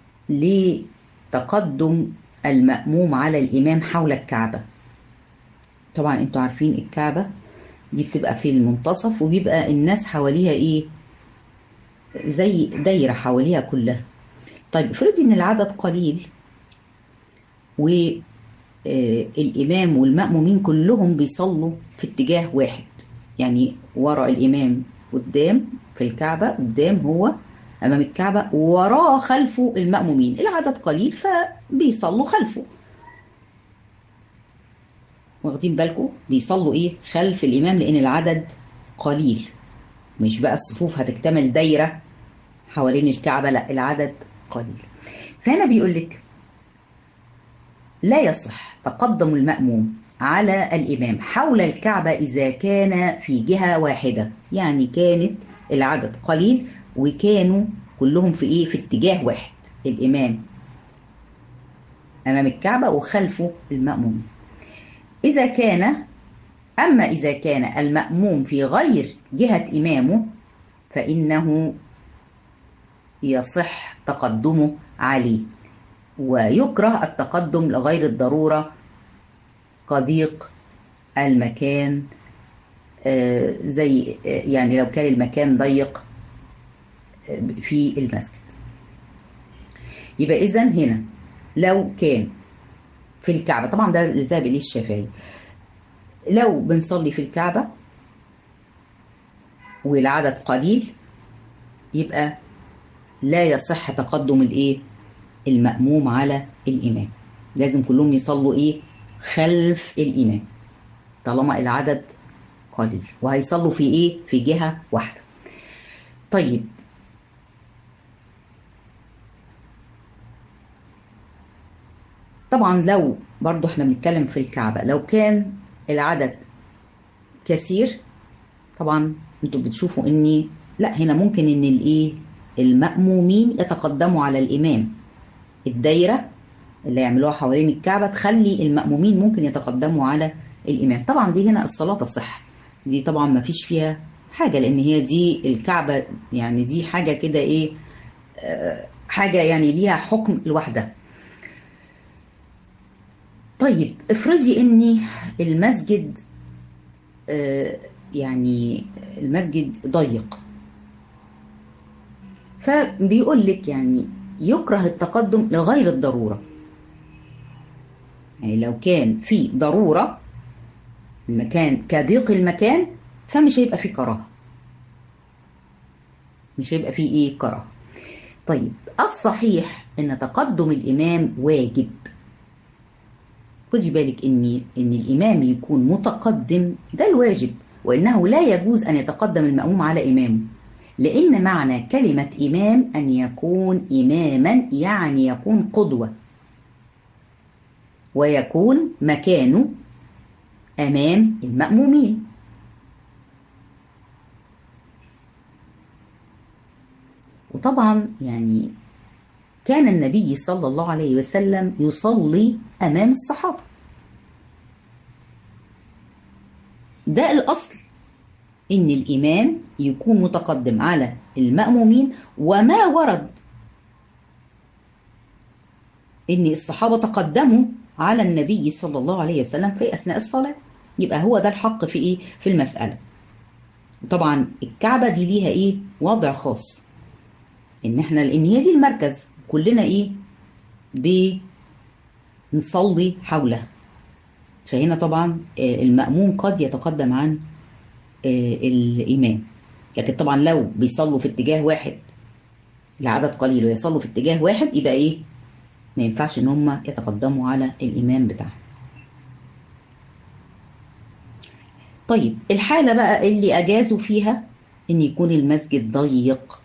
لتقدم المأموم على الإمام حول الكعبة طبعا انتوا عارفين الكعبة دي بتبقى في المنتصف وبيبقى الناس حواليها ايه زي دايرة حواليها كلها طيب افرضي ان العدد قليل والإمام والمأمومين كلهم بيصلوا في اتجاه واحد يعني ورا الإمام قدام في الكعبة قدام هو أمام الكعبة وراه خلفه المأمومين العدد قليل فبيصلوا خلفه واخدين بالكم بيصلوا ايه خلف الامام لان العدد قليل مش بقى الصفوف هتكتمل دايره حوالين الكعبه لا العدد قليل فهنا بيقول لك لا يصح تقدم المأموم على الإمام حول الكعبة إذا كان في جهة واحدة يعني كانت العدد قليل وكانوا كلهم في إيه في اتجاه واحد الإمام أمام الكعبة وخلفه المأموم إذا كان أما إذا كان المأموم في غير جهة إمامه فإنه يصح تقدمه عليه ويكره التقدم لغير الضرورة كضيق المكان زي يعني لو كان المكان ضيق في المسجد يبقى إذا هنا لو كان في الكعبة طبعا ده اللي ذهب إليه الشافعي لو بنصلي في الكعبة والعدد قليل يبقى لا يصح تقدم الايه المأموم على الإمام لازم كلهم يصلوا ايه خلف الإمام طالما العدد قليل وهيصلوا في ايه في جهة واحدة طيب طبعا لو برضو احنا بنتكلم في الكعبة لو كان العدد كثير طبعا انتوا بتشوفوا اني لا هنا ممكن ان الايه المأمومين يتقدموا على الإمام الدايرة اللي يعملوها حوالين الكعبة تخلي المأمومين ممكن يتقدموا على الإمام طبعا دي هنا الصلاة تصح دي طبعا ما فيش فيها حاجة لأن هي دي الكعبة يعني دي حاجة كده إيه آه حاجة يعني ليها حكم لوحدها طيب افرضي اني المسجد آه يعني المسجد ضيق فبيقول لك يعني يكره التقدم لغير الضرورة يعني لو كان في ضرورة المكان كضيق المكان فمش هيبقى فيه كراهة مش هيبقى فيه ايه كراهة طيب الصحيح ان تقدم الامام واجب خدي بالك ان ان الامام يكون متقدم ده الواجب وانه لا يجوز ان يتقدم الماموم على امامه لان معنى كلمه امام ان يكون اماما يعني يكون قدوه ويكون مكانه امام المامومين وطبعا يعني كان النبي صلى الله عليه وسلم يصلي امام الصحابه ده الاصل ان الامام يكون متقدم على المامومين وما ورد ان الصحابه تقدموا على النبي صلى الله عليه وسلم في اثناء الصلاه يبقى هو ده الحق في ايه في المساله طبعا الكعبه دي ليها ايه وضع خاص ان احنا لان هي دي المركز كلنا ايه بنصلي حولها فهنا طبعا المأموم قد يتقدم عن الإمام لكن طبعا لو بيصلوا في اتجاه واحد العدد قليل ويصلوا في اتجاه واحد يبقى ايه ما ينفعش ان هم يتقدموا على الإمام بتاعهم طيب الحالة بقى اللي أجازوا فيها إن يكون المسجد ضيق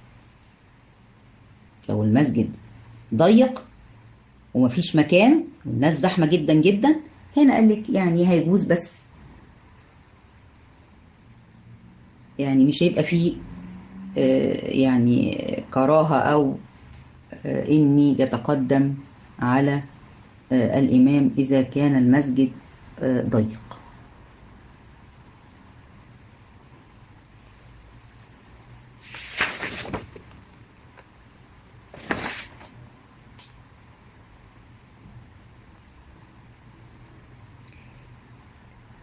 لو المسجد ضيق ومفيش مكان والناس زحمة جدا جدا هنا قال لك يعني هيجوز بس يعني مش هيبقى فيه يعني كراهة أو إني يتقدم على الإمام إذا كان المسجد ضيق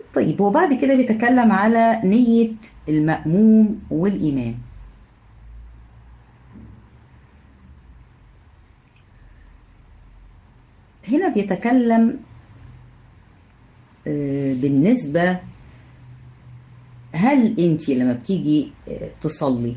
طيب وبعد كده بيتكلم على نية المأموم والإمام هنا بيتكلم بالنسبة هل انت لما بتيجي تصلي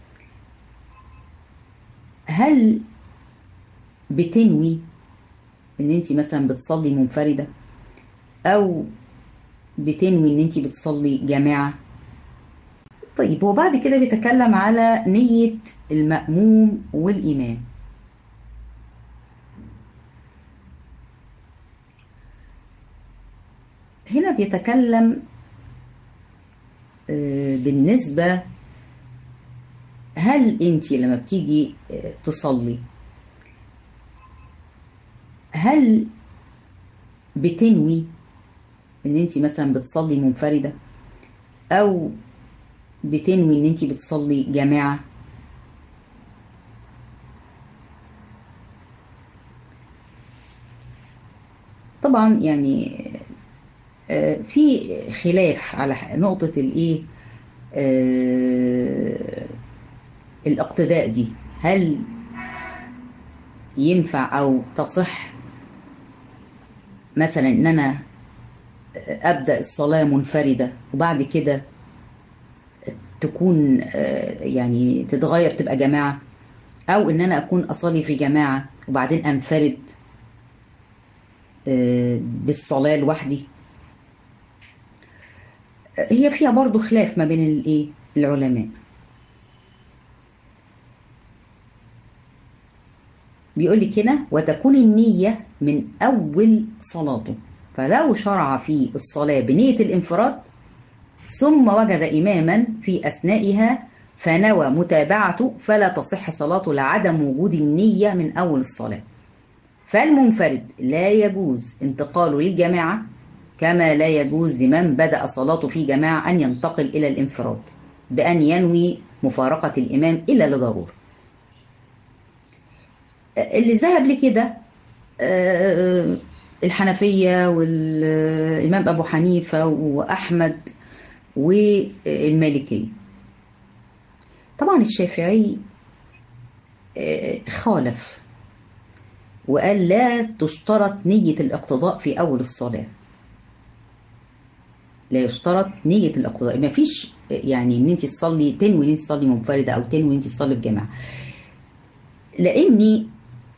هل بتنوي ان انت مثلا بتصلي منفردة او بتنوي ان انت بتصلي جماعة طيب وبعد كده بيتكلم على نية المأموم والإمام هنا بيتكلم بالنسبة هل انت لما بتيجي تصلي هل بتنوي ان انت مثلا بتصلي منفردة او بتنوي ان انت بتصلي جماعة طبعا يعني في خلاف على نقطة الايه الاقتداء دي هل ينفع او تصح مثلا ان انا ابدا الصلاه منفرده وبعد كده تكون يعني تتغير تبقى جماعه او ان انا اكون اصلي في جماعه وبعدين انفرد بالصلاه لوحدي هي فيها برضو خلاف ما بين الايه العلماء بيقول لك هنا وتكون النية من أول صلاته فلو شرع في الصلاة بنية الانفراد ثم وجد إماما في أثنائها فنوى متابعته فلا تصح صلاته لعدم وجود النية من أول الصلاة فالمنفرد لا يجوز انتقاله للجماعة كما لا يجوز لمن بدأ صلاته في جماعة أن ينتقل إلى الانفراد بأن ينوي مفارقة الإمام إلا لضرورة اللي ذهب لكده الحنفية والإمام أبو حنيفة وأحمد والمالكية طبعا الشافعي خالف وقال لا تشترط نية الاقتضاء في أول الصلاة لا يشترط نية الاقتضاء ما فيش يعني ان انت تصلي تنوي ان انت تصلي منفردة او تنوي ان انت تصلي بجماعة لاني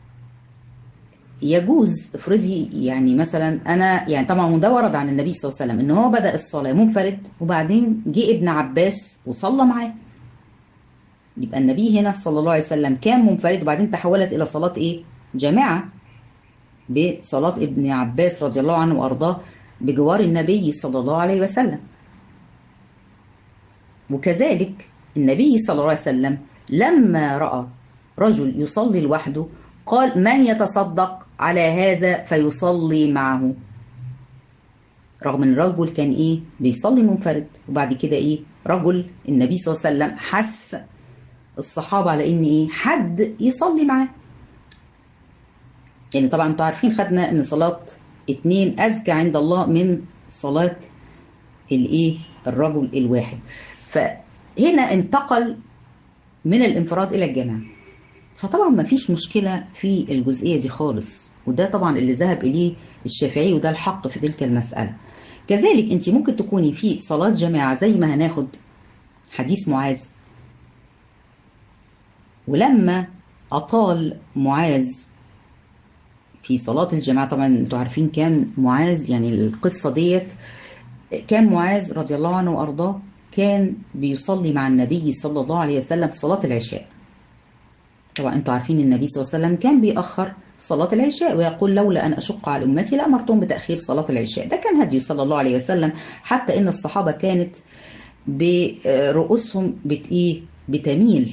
يجوز افرضي يعني مثلا انا يعني طبعا ده ورد عن النبي صلى الله عليه وسلم ان هو بدا الصلاه منفرد وبعدين جه ابن عباس وصلى معاه يبقى النبي هنا صلى الله عليه وسلم كان منفرد وبعدين تحولت الى صلاه ايه جماعه بصلاه ابن عباس رضي الله عنه وارضاه بجوار النبي صلى الله عليه وسلم وكذلك النبي صلى الله عليه وسلم لما راى رجل يصلي لوحده قال من يتصدق على هذا فيصلي معه رغم ان الرجل كان ايه بيصلي منفرد وبعد كده ايه رجل النبي صلى الله عليه وسلم حس الصحابة على ان ايه حد يصلي معاه يعني طبعا انتوا عارفين خدنا ان صلاة اتنين اذكى عند الله من صلاة الايه الرجل الواحد فهنا انتقل من الانفراد الى الجماعه فطبعا ما فيش مشكلة في الجزئية دي خالص وده طبعا اللي ذهب إليه الشافعي وده الحق في تلك المسألة كذلك أنت ممكن تكوني في صلاة جماعة زي ما هناخد حديث معاذ ولما أطال معاذ في صلاة الجماعة طبعا انتوا عارفين كان معاذ يعني القصة ديت كان معاذ رضي الله عنه وأرضاه كان بيصلي مع النبي صلى الله عليه وسلم صلاة العشاء طبعا انتوا عارفين النبي صلى الله عليه وسلم كان بيأخر صلاة العشاء ويقول لولا أن أشق على أمتي لأمرتهم بتأخير صلاة العشاء ده كان هدي صلى الله عليه وسلم حتى إن الصحابة كانت برؤوسهم بت إيه بتميل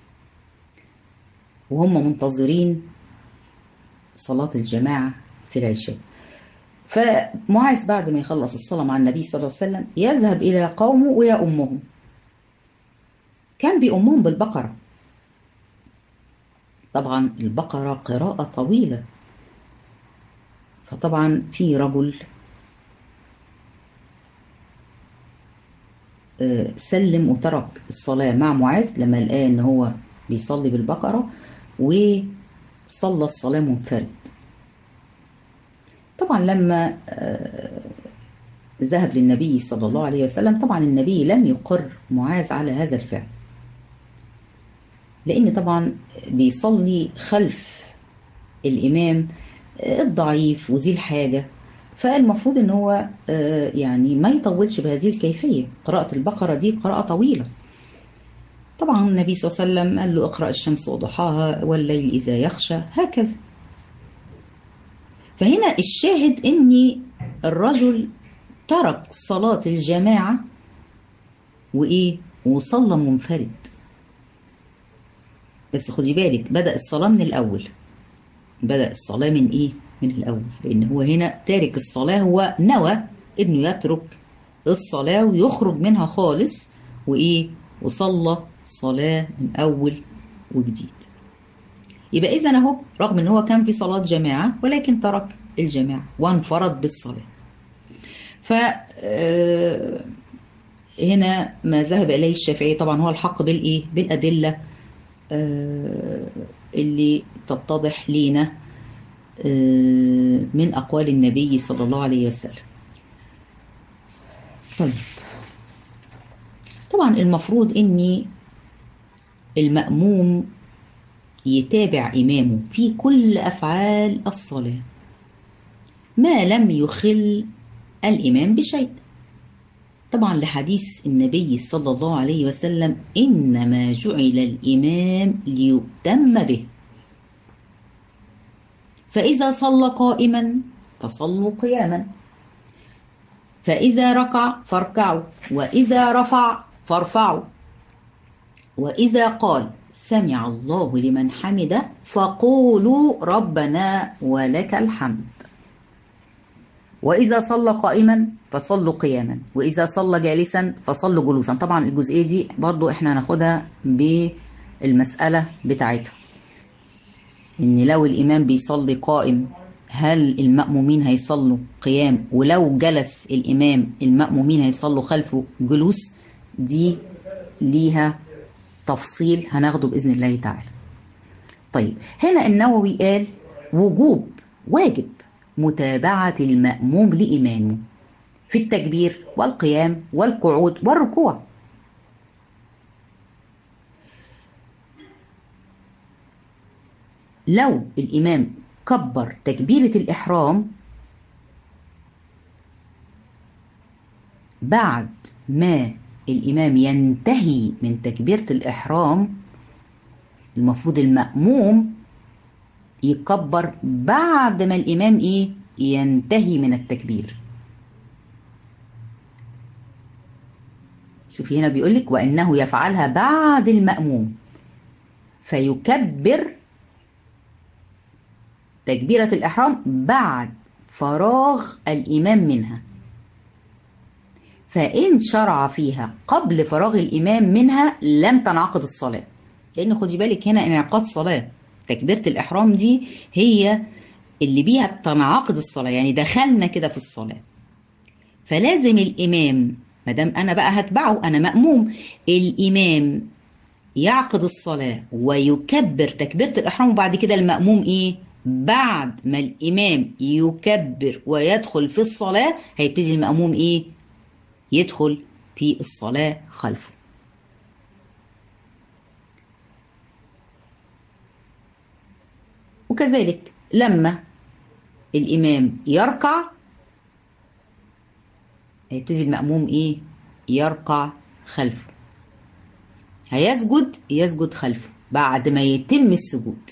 وهم منتظرين صلاة الجماعة في العشاء فمعاذ بعد ما يخلص الصلاة مع النبي صلى الله عليه وسلم يذهب إلى قومه ويأمهم كان بيأمهم بالبقرة طبعا البقرة قراءة طويلة فطبعا في رجل سلم وترك الصلاة مع معاذ لما لقاه ان هو بيصلي بالبقرة وصلى الصلاة منفرد طبعا لما ذهب للنبي صلى الله عليه وسلم طبعا النبي لم يقر معاذ على هذا الفعل لأن طبعا بيصلي خلف الإمام الضعيف وذي الحاجة فالمفروض ان هو يعني ما يطولش بهذه الكيفية قراءة البقرة دي قراءة طويلة طبعا النبي صلى الله عليه وسلم قال له اقرأ الشمس وضحاها والليل إذا يخشى هكذا فهنا الشاهد ان الرجل ترك صلاة الجماعة وإيه وصلى منفرد بس خدي بالك بدأ الصلاة من الأول بدأ الصلاة من إيه من الأول لأن هو هنا تارك الصلاة هو نوى إنه يترك الصلاة ويخرج منها خالص وإيه وصلى صلاة من أول وجديد يبقى إذا أهو رغم إن هو كان في صلاة جماعة ولكن ترك الجماعة وانفرد بالصلاة ف هنا ما ذهب إليه الشافعي طبعا هو الحق بالإيه بالأدلة اللي تتضح لينا من أقوال النبي صلى الله عليه وسلم طيب طبعا المفروض أني المأموم يتابع إمامه في كل أفعال الصلاة ما لم يخل الإمام بشيء طبعا لحديث النبي صلى الله عليه وسلم إنما جعل الإمام ليؤتم به فإذا صلى قائما فصلوا قياما فإذا ركع فاركعوا وإذا رفع فارفعوا وإذا قال سمع الله لمن حمده فقولوا ربنا ولك الحمد وإذا صلى قائما فصلوا قياما وإذا صلى جالسا فصلوا جلوسا طبعا الجزئية دي برضو احنا هناخدها بالمسألة بتاعتها إن لو الإمام بيصلي قائم هل المأمومين هيصلوا قيام ولو جلس الإمام المأمومين هيصلوا خلفه جلوس دي ليها تفصيل هناخده بإذن الله تعالى طيب هنا النووي قال وجوب واجب متابعة المأموم لإمامه في التكبير والقيام والقعود والركوع لو الإمام كبر تكبيرة الإحرام بعد ما الإمام ينتهي من تكبيرة الإحرام المفروض المأموم يكبر بعد ما الإمام إيه ينتهي من التكبير شوفي هنا بيقولك وإنه يفعلها بعد المأموم فيكبر تكبيرة الإحرام بعد فراغ الإمام منها فإن شرع فيها قبل فراغ الإمام منها لم تنعقد الصلاة لأن خدي بالك هنا انعقاد صلاة تكبيرة الإحرام دي هي اللي بيها بتنعقد الصلاة يعني دخلنا كده في الصلاة فلازم الإمام مادام أنا بقى هتبعه أنا مأموم الإمام يعقد الصلاة ويكبر تكبيرة الإحرام وبعد كده المأموم إيه بعد ما الإمام يكبر ويدخل في الصلاة هيبتدي المأموم إيه يدخل في الصلاة خلفه وكذلك لما الإمام يركع هيبتدي المأموم إيه يركع خلفه هيسجد يسجد خلفه بعد ما يتم السجود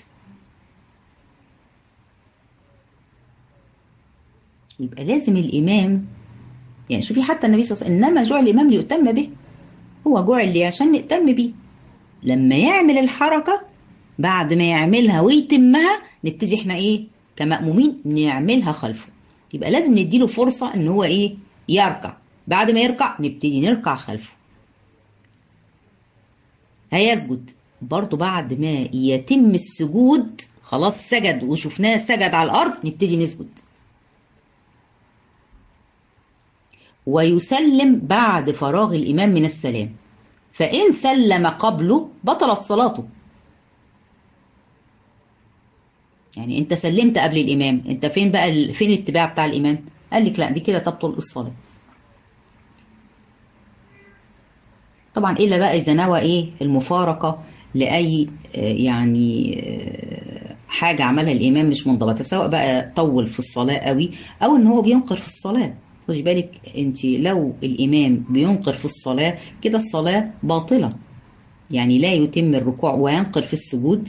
يبقى لازم الإمام يعني شوفي حتى النبي صلى الله عليه وسلم إنما جعل الإمام ليؤتم به هو جعل لي عشان نأتم بيه لما يعمل الحركة بعد ما يعملها ويتمها نبتدي احنا ايه كمأمومين نعملها خلفه يبقى لازم نديله فرصة ان هو ايه يركع بعد ما يركع نبتدي نركع خلفه هيسجد برضو بعد ما يتم السجود خلاص سجد وشفناه سجد على الأرض نبتدي نسجد ويسلم بعد فراغ الإمام من السلام فإن سلم قبله بطلت صلاته يعني انت سلمت قبل الامام انت فين بقى ال... فين الاتباع بتاع الامام قال لك لا دي كده تبطل الصلاه طبعا الا بقى اذا نوى ايه المفارقه لاي يعني حاجه عملها الامام مش منضبطه سواء بقى طول في الصلاه قوي او ان هو بينقر في الصلاه خدي بالك انت لو الامام بينقر في الصلاه كده الصلاه باطله يعني لا يتم الركوع وينقر في السجود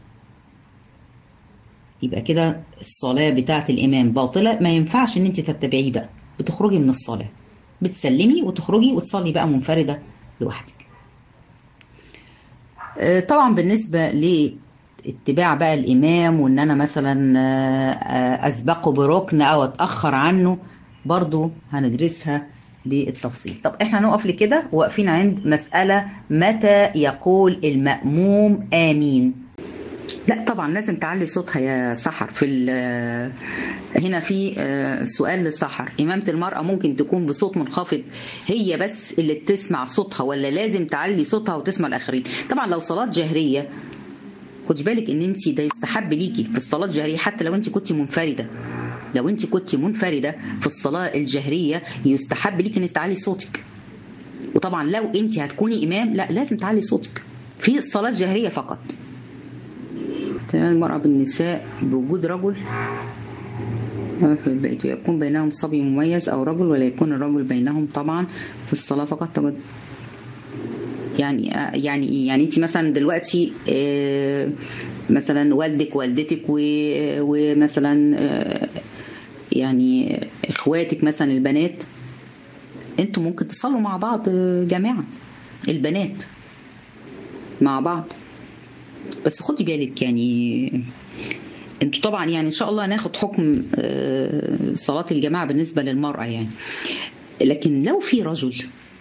يبقى كده الصلاة بتاعة الإمام باطلة ما ينفعش إن أنت تتبعيه بقى بتخرجي من الصلاة بتسلمي وتخرجي وتصلي بقى منفردة لوحدك طبعا بالنسبة لاتباع بقى الإمام وإن أنا مثلا أسبقه بركن أو أتأخر عنه برضو هندرسها بالتفصيل طب احنا نقف لكده واقفين عند مسألة متى يقول المأموم آمين لا طبعا لازم تعلي صوتها يا سحر في هنا في سؤال لسحر إمامة المرأة ممكن تكون بصوت منخفض هي بس اللي تسمع صوتها ولا لازم تعلي صوتها وتسمع الآخرين طبعا لو صلاة جهرية خدي بالك ان انت ده يستحب ليكي في الصلاة الجهرية حتى لو انت كنت منفردة لو انت كنت منفردة في الصلاة الجهرية يستحب ليك انك تعلي صوتك وطبعا لو انت هتكوني امام لا لازم تعلي صوتك في الصلاة الجهرية فقط تمام المرأة بالنساء بوجود رجل بقيت يكون بينهم صبي مميز أو رجل ولا يكون الرجل بينهم طبعا في الصلاة فقط تجد يعني يعني ايه يعني انت مثلا دلوقتي مثلا والدك والدتك ومثلا يعني اخواتك مثلا البنات انتوا ممكن تصلوا مع بعض جماعه البنات مع بعض بس خدي بالك يعني انتوا طبعا يعني ان شاء الله هناخد حكم صلاة الجماعة بالنسبة للمرأة يعني لكن لو في رجل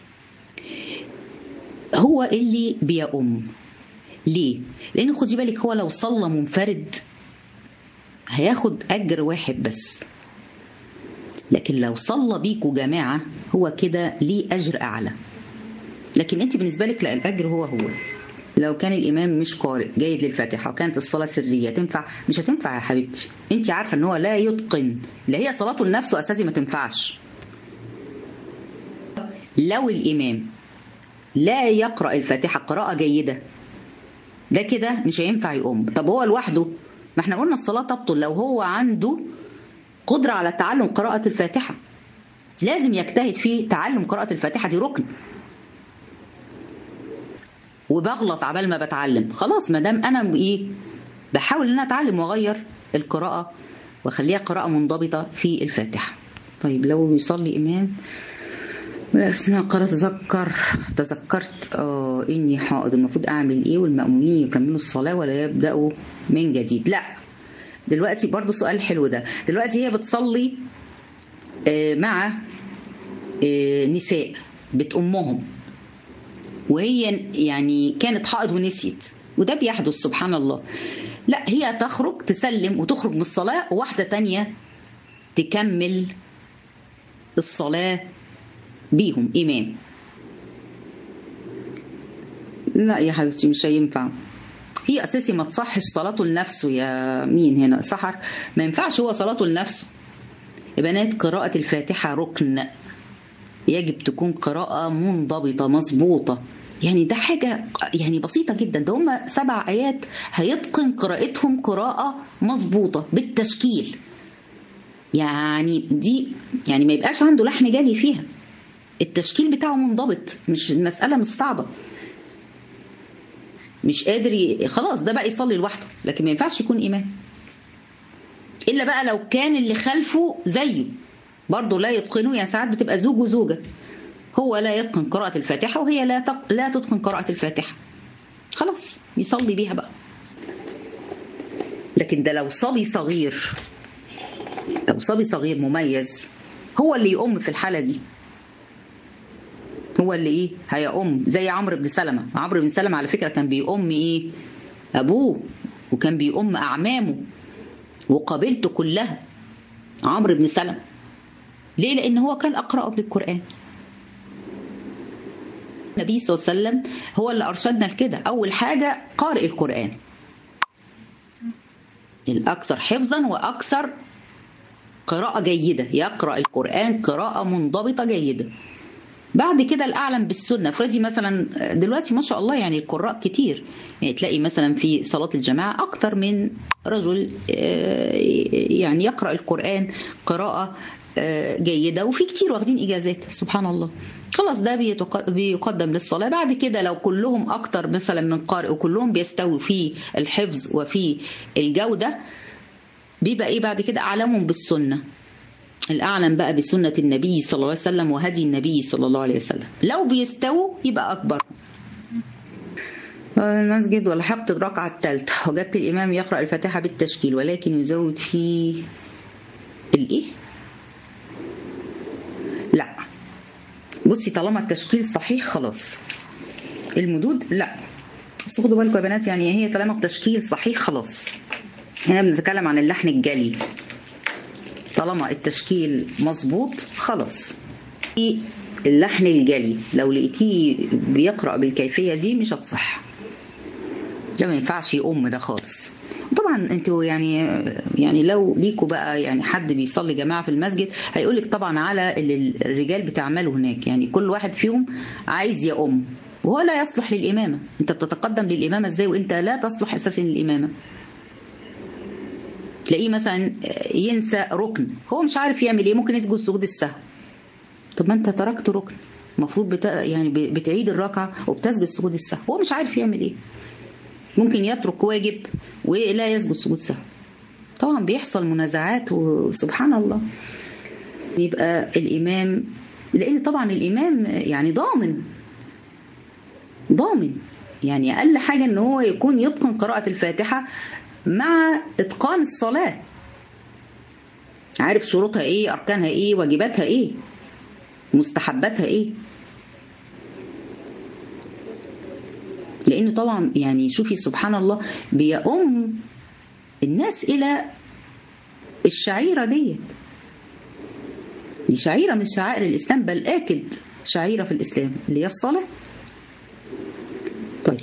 هو اللي بيؤم ليه؟ لأن خدي بالك هو لو صلى منفرد هياخد أجر واحد بس لكن لو صلى بيكوا جماعة هو كده ليه أجر أعلى لكن أنت بالنسبة لك لا الأجر هو هو لو كان الامام مش قارئ جيد للفاتحه وكانت الصلاه سريه تنفع مش هتنفع يا حبيبتي انت عارفه ان هو لا يتقن اللي هي صلاته لنفسه اساسي ما تنفعش لو الامام لا يقرا الفاتحه قراءه جيده ده كده مش هينفع يقوم طب هو لوحده ما احنا قلنا الصلاه تبطل لو هو عنده قدره على تعلم قراءه الفاتحه لازم يجتهد في تعلم قراءه الفاتحه دي ركن وبغلط عبال ما بتعلم خلاص ما دام انا ايه بحاول ان انا اتعلم واغير القراءه واخليها قراءه منضبطه في الفاتحه طيب لو بيصلي امام اثناء قرأ تذكر تذكرت اه اني حائض المفروض اعمل ايه والمأمومين يكملوا الصلاه ولا يبداوا من جديد لا دلوقتي برضو سؤال حلو ده دلوقتي هي بتصلي آه مع آه نساء بتأمهم وهي يعني كانت حائض ونسيت وده بيحدث سبحان الله لا هي تخرج تسلم وتخرج من الصلاة وواحدة تانية تكمل الصلاة بيهم إمام لا يا حبيبتي مش هينفع هي أساسي ما تصحش صلاته لنفسه يا مين هنا سحر ما ينفعش هو صلاته لنفسه يا بنات قراءة الفاتحة ركن يجب تكون قراءة منضبطة مظبوطة يعني ده حاجة يعني بسيطة جدا ده هما سبع آيات هيتقن قراءتهم قراءة مظبوطة بالتشكيل يعني دي يعني ما يبقاش عنده لحن جاجي فيها التشكيل بتاعه منضبط مش المسألة مش صعبة مش قادر ي... خلاص ده بقى يصلي لوحده لكن ما ينفعش يكون إمام إلا بقى لو كان اللي خلفه زيه برضه لا يتقنه يعني ساعات بتبقى زوج وزوجة هو لا يتقن قراءة الفاتحة وهي لا تق... لا تتقن قراءة الفاتحة خلاص يصلي بيها بقى لكن ده لو صبي صغير لو صبي صغير مميز هو اللي يقوم في الحالة دي هو اللي ايه هيقوم زي عمرو بن سلمة عمرو بن سلمة على فكرة كان بيقوم ايه ابوه وكان بيقوم اعمامه وقبيلته كلها عمرو بن سلمة ليه لان هو كان اقرأ للقرآن النبي صلى الله عليه وسلم هو اللي ارشدنا لكده اول حاجه قارئ القران الاكثر حفظا واكثر قراءه جيده يقرا القران قراءه منضبطه جيده بعد كده الاعلم بالسنه افرضي مثلا دلوقتي ما شاء الله يعني القراء كتير يعني تلاقي مثلا في صلاه الجماعه اكتر من رجل يعني يقرا القران قراءه جيدة وفي كتير واخدين إجازات سبحان الله خلاص ده بيقدم للصلاة بعد كده لو كلهم أكتر مثلا من قارئ وكلهم بيستوي في الحفظ وفي الجودة بيبقى إيه بعد كده أعلمهم بالسنة الأعلم بقى بسنة النبي صلى الله عليه وسلم وهدي النبي صلى الله عليه وسلم لو بيستووا يبقى أكبر المسجد ولحقت الركعة الثالثة وجدت الإمام يقرأ الفاتحة بالتشكيل ولكن يزود في الإيه؟ لا بصي طالما التشكيل صحيح خلاص المدود لا بس خدوا بالكم يا بنات يعني هي طالما التشكيل صحيح خلاص هنا بنتكلم عن اللحن الجلي طالما التشكيل مظبوط خلاص اللحن الجلي لو لقيتيه بيقرا بالكيفيه دي مش هتصح ده ما ينفعش يقوم ده خالص طبعا انتوا يعني يعني لو ليكوا بقى يعني حد بيصلي جماعه في المسجد هيقول لك طبعا على اللي الرجال بتعمله هناك يعني كل واحد فيهم عايز يقوم وهو لا يصلح للامامه انت بتتقدم للامامه ازاي وانت لا تصلح اساسا للامامه تلاقيه مثلا ينسى ركن هو مش عارف يعمل ايه ممكن يسجد سجود السهو طب ما انت تركت ركن المفروض بت... يعني بتعيد الركعه وبتسجد سجود السهو هو مش عارف يعمل ايه ممكن يترك واجب ولا يسجد سجود سهو طبعا بيحصل منازعات وسبحان الله بيبقى الامام لان طبعا الامام يعني ضامن ضامن يعني اقل حاجه ان هو يكون يتقن قراءه الفاتحه مع اتقان الصلاه عارف شروطها ايه اركانها ايه واجباتها ايه مستحباتها ايه لانه طبعا يعني شوفي سبحان الله بيؤم الناس الى الشعيره ديت دي شعيره من شعائر الاسلام بل اكد شعيره في الاسلام اللي هي الصلاه طيب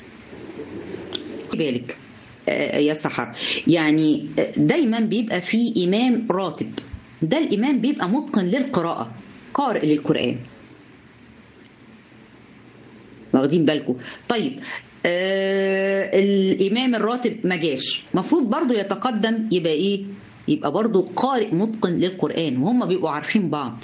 بالك يا سحر يعني دايما بيبقى في امام راتب ده الامام بيبقى متقن للقراءه قارئ للقران واخدين بالكم طيب آه الامام الراتب ما جاش المفروض برضو يتقدم يبقى ايه يبقى برضو قارئ متقن للقران وهم بيبقوا عارفين بعض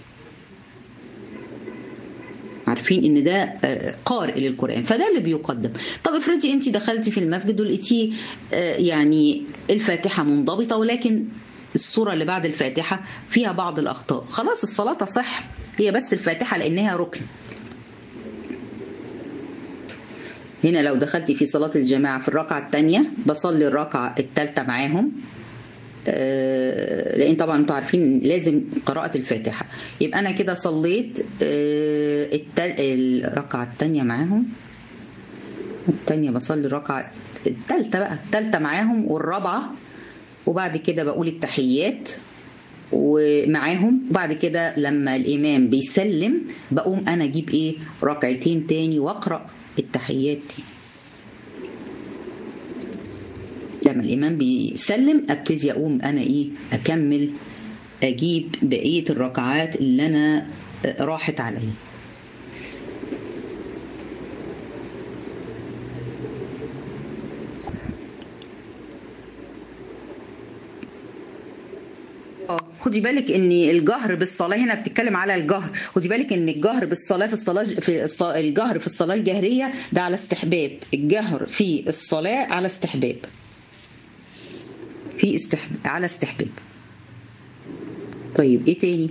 عارفين ان ده آه قارئ للقران فده اللي بيقدم طب افرضي انت دخلتي في المسجد ولقيتيه آه يعني الفاتحه منضبطه ولكن الصورة اللي بعد الفاتحة فيها بعض الأخطاء خلاص الصلاة تصح هي بس الفاتحة لأنها ركن هنا لو دخلت في صلاة الجماعة في الركعة الثانية بصلي الركعة الثالثة معاهم لان طبعا انتوا عارفين لازم قراءة الفاتحة يبقى انا كده صليت الركعة الثانية معاهم الثانية بصلي الركعة الثالثة بقى الثالثة معاهم والرابعة وبعد كده بقول التحيات ومعاهم وبعد كده لما الامام بيسلم بقوم انا اجيب ايه ركعتين تاني واقرا التحيات دي لما الامام بيسلم ابتدي اقوم انا ايه اكمل اجيب بقيه الركعات اللي انا راحت عليا خدي بالك ان الجهر بالصلاه هنا بتتكلم على الجهر خدي بالك ان الجهر بالصلاه في الصلاه في الصلاة الجهر في الصلاه الجهريه ده على استحباب الجهر في الصلاه على استحباب في استحباب على استحباب طيب ايه تاني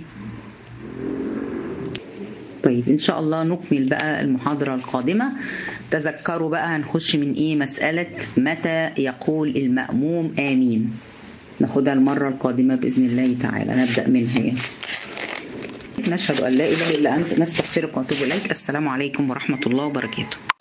طيب ان شاء الله نكمل بقى المحاضره القادمه تذكروا بقى هنخش من ايه مساله متى يقول الماموم امين ناخدها المرة القادمة بإذن الله تعالى نبدأ منها يعني. نشهد أن لا إله إلا أنت نستغفرك ونتوب إليك السلام عليكم ورحمة الله وبركاته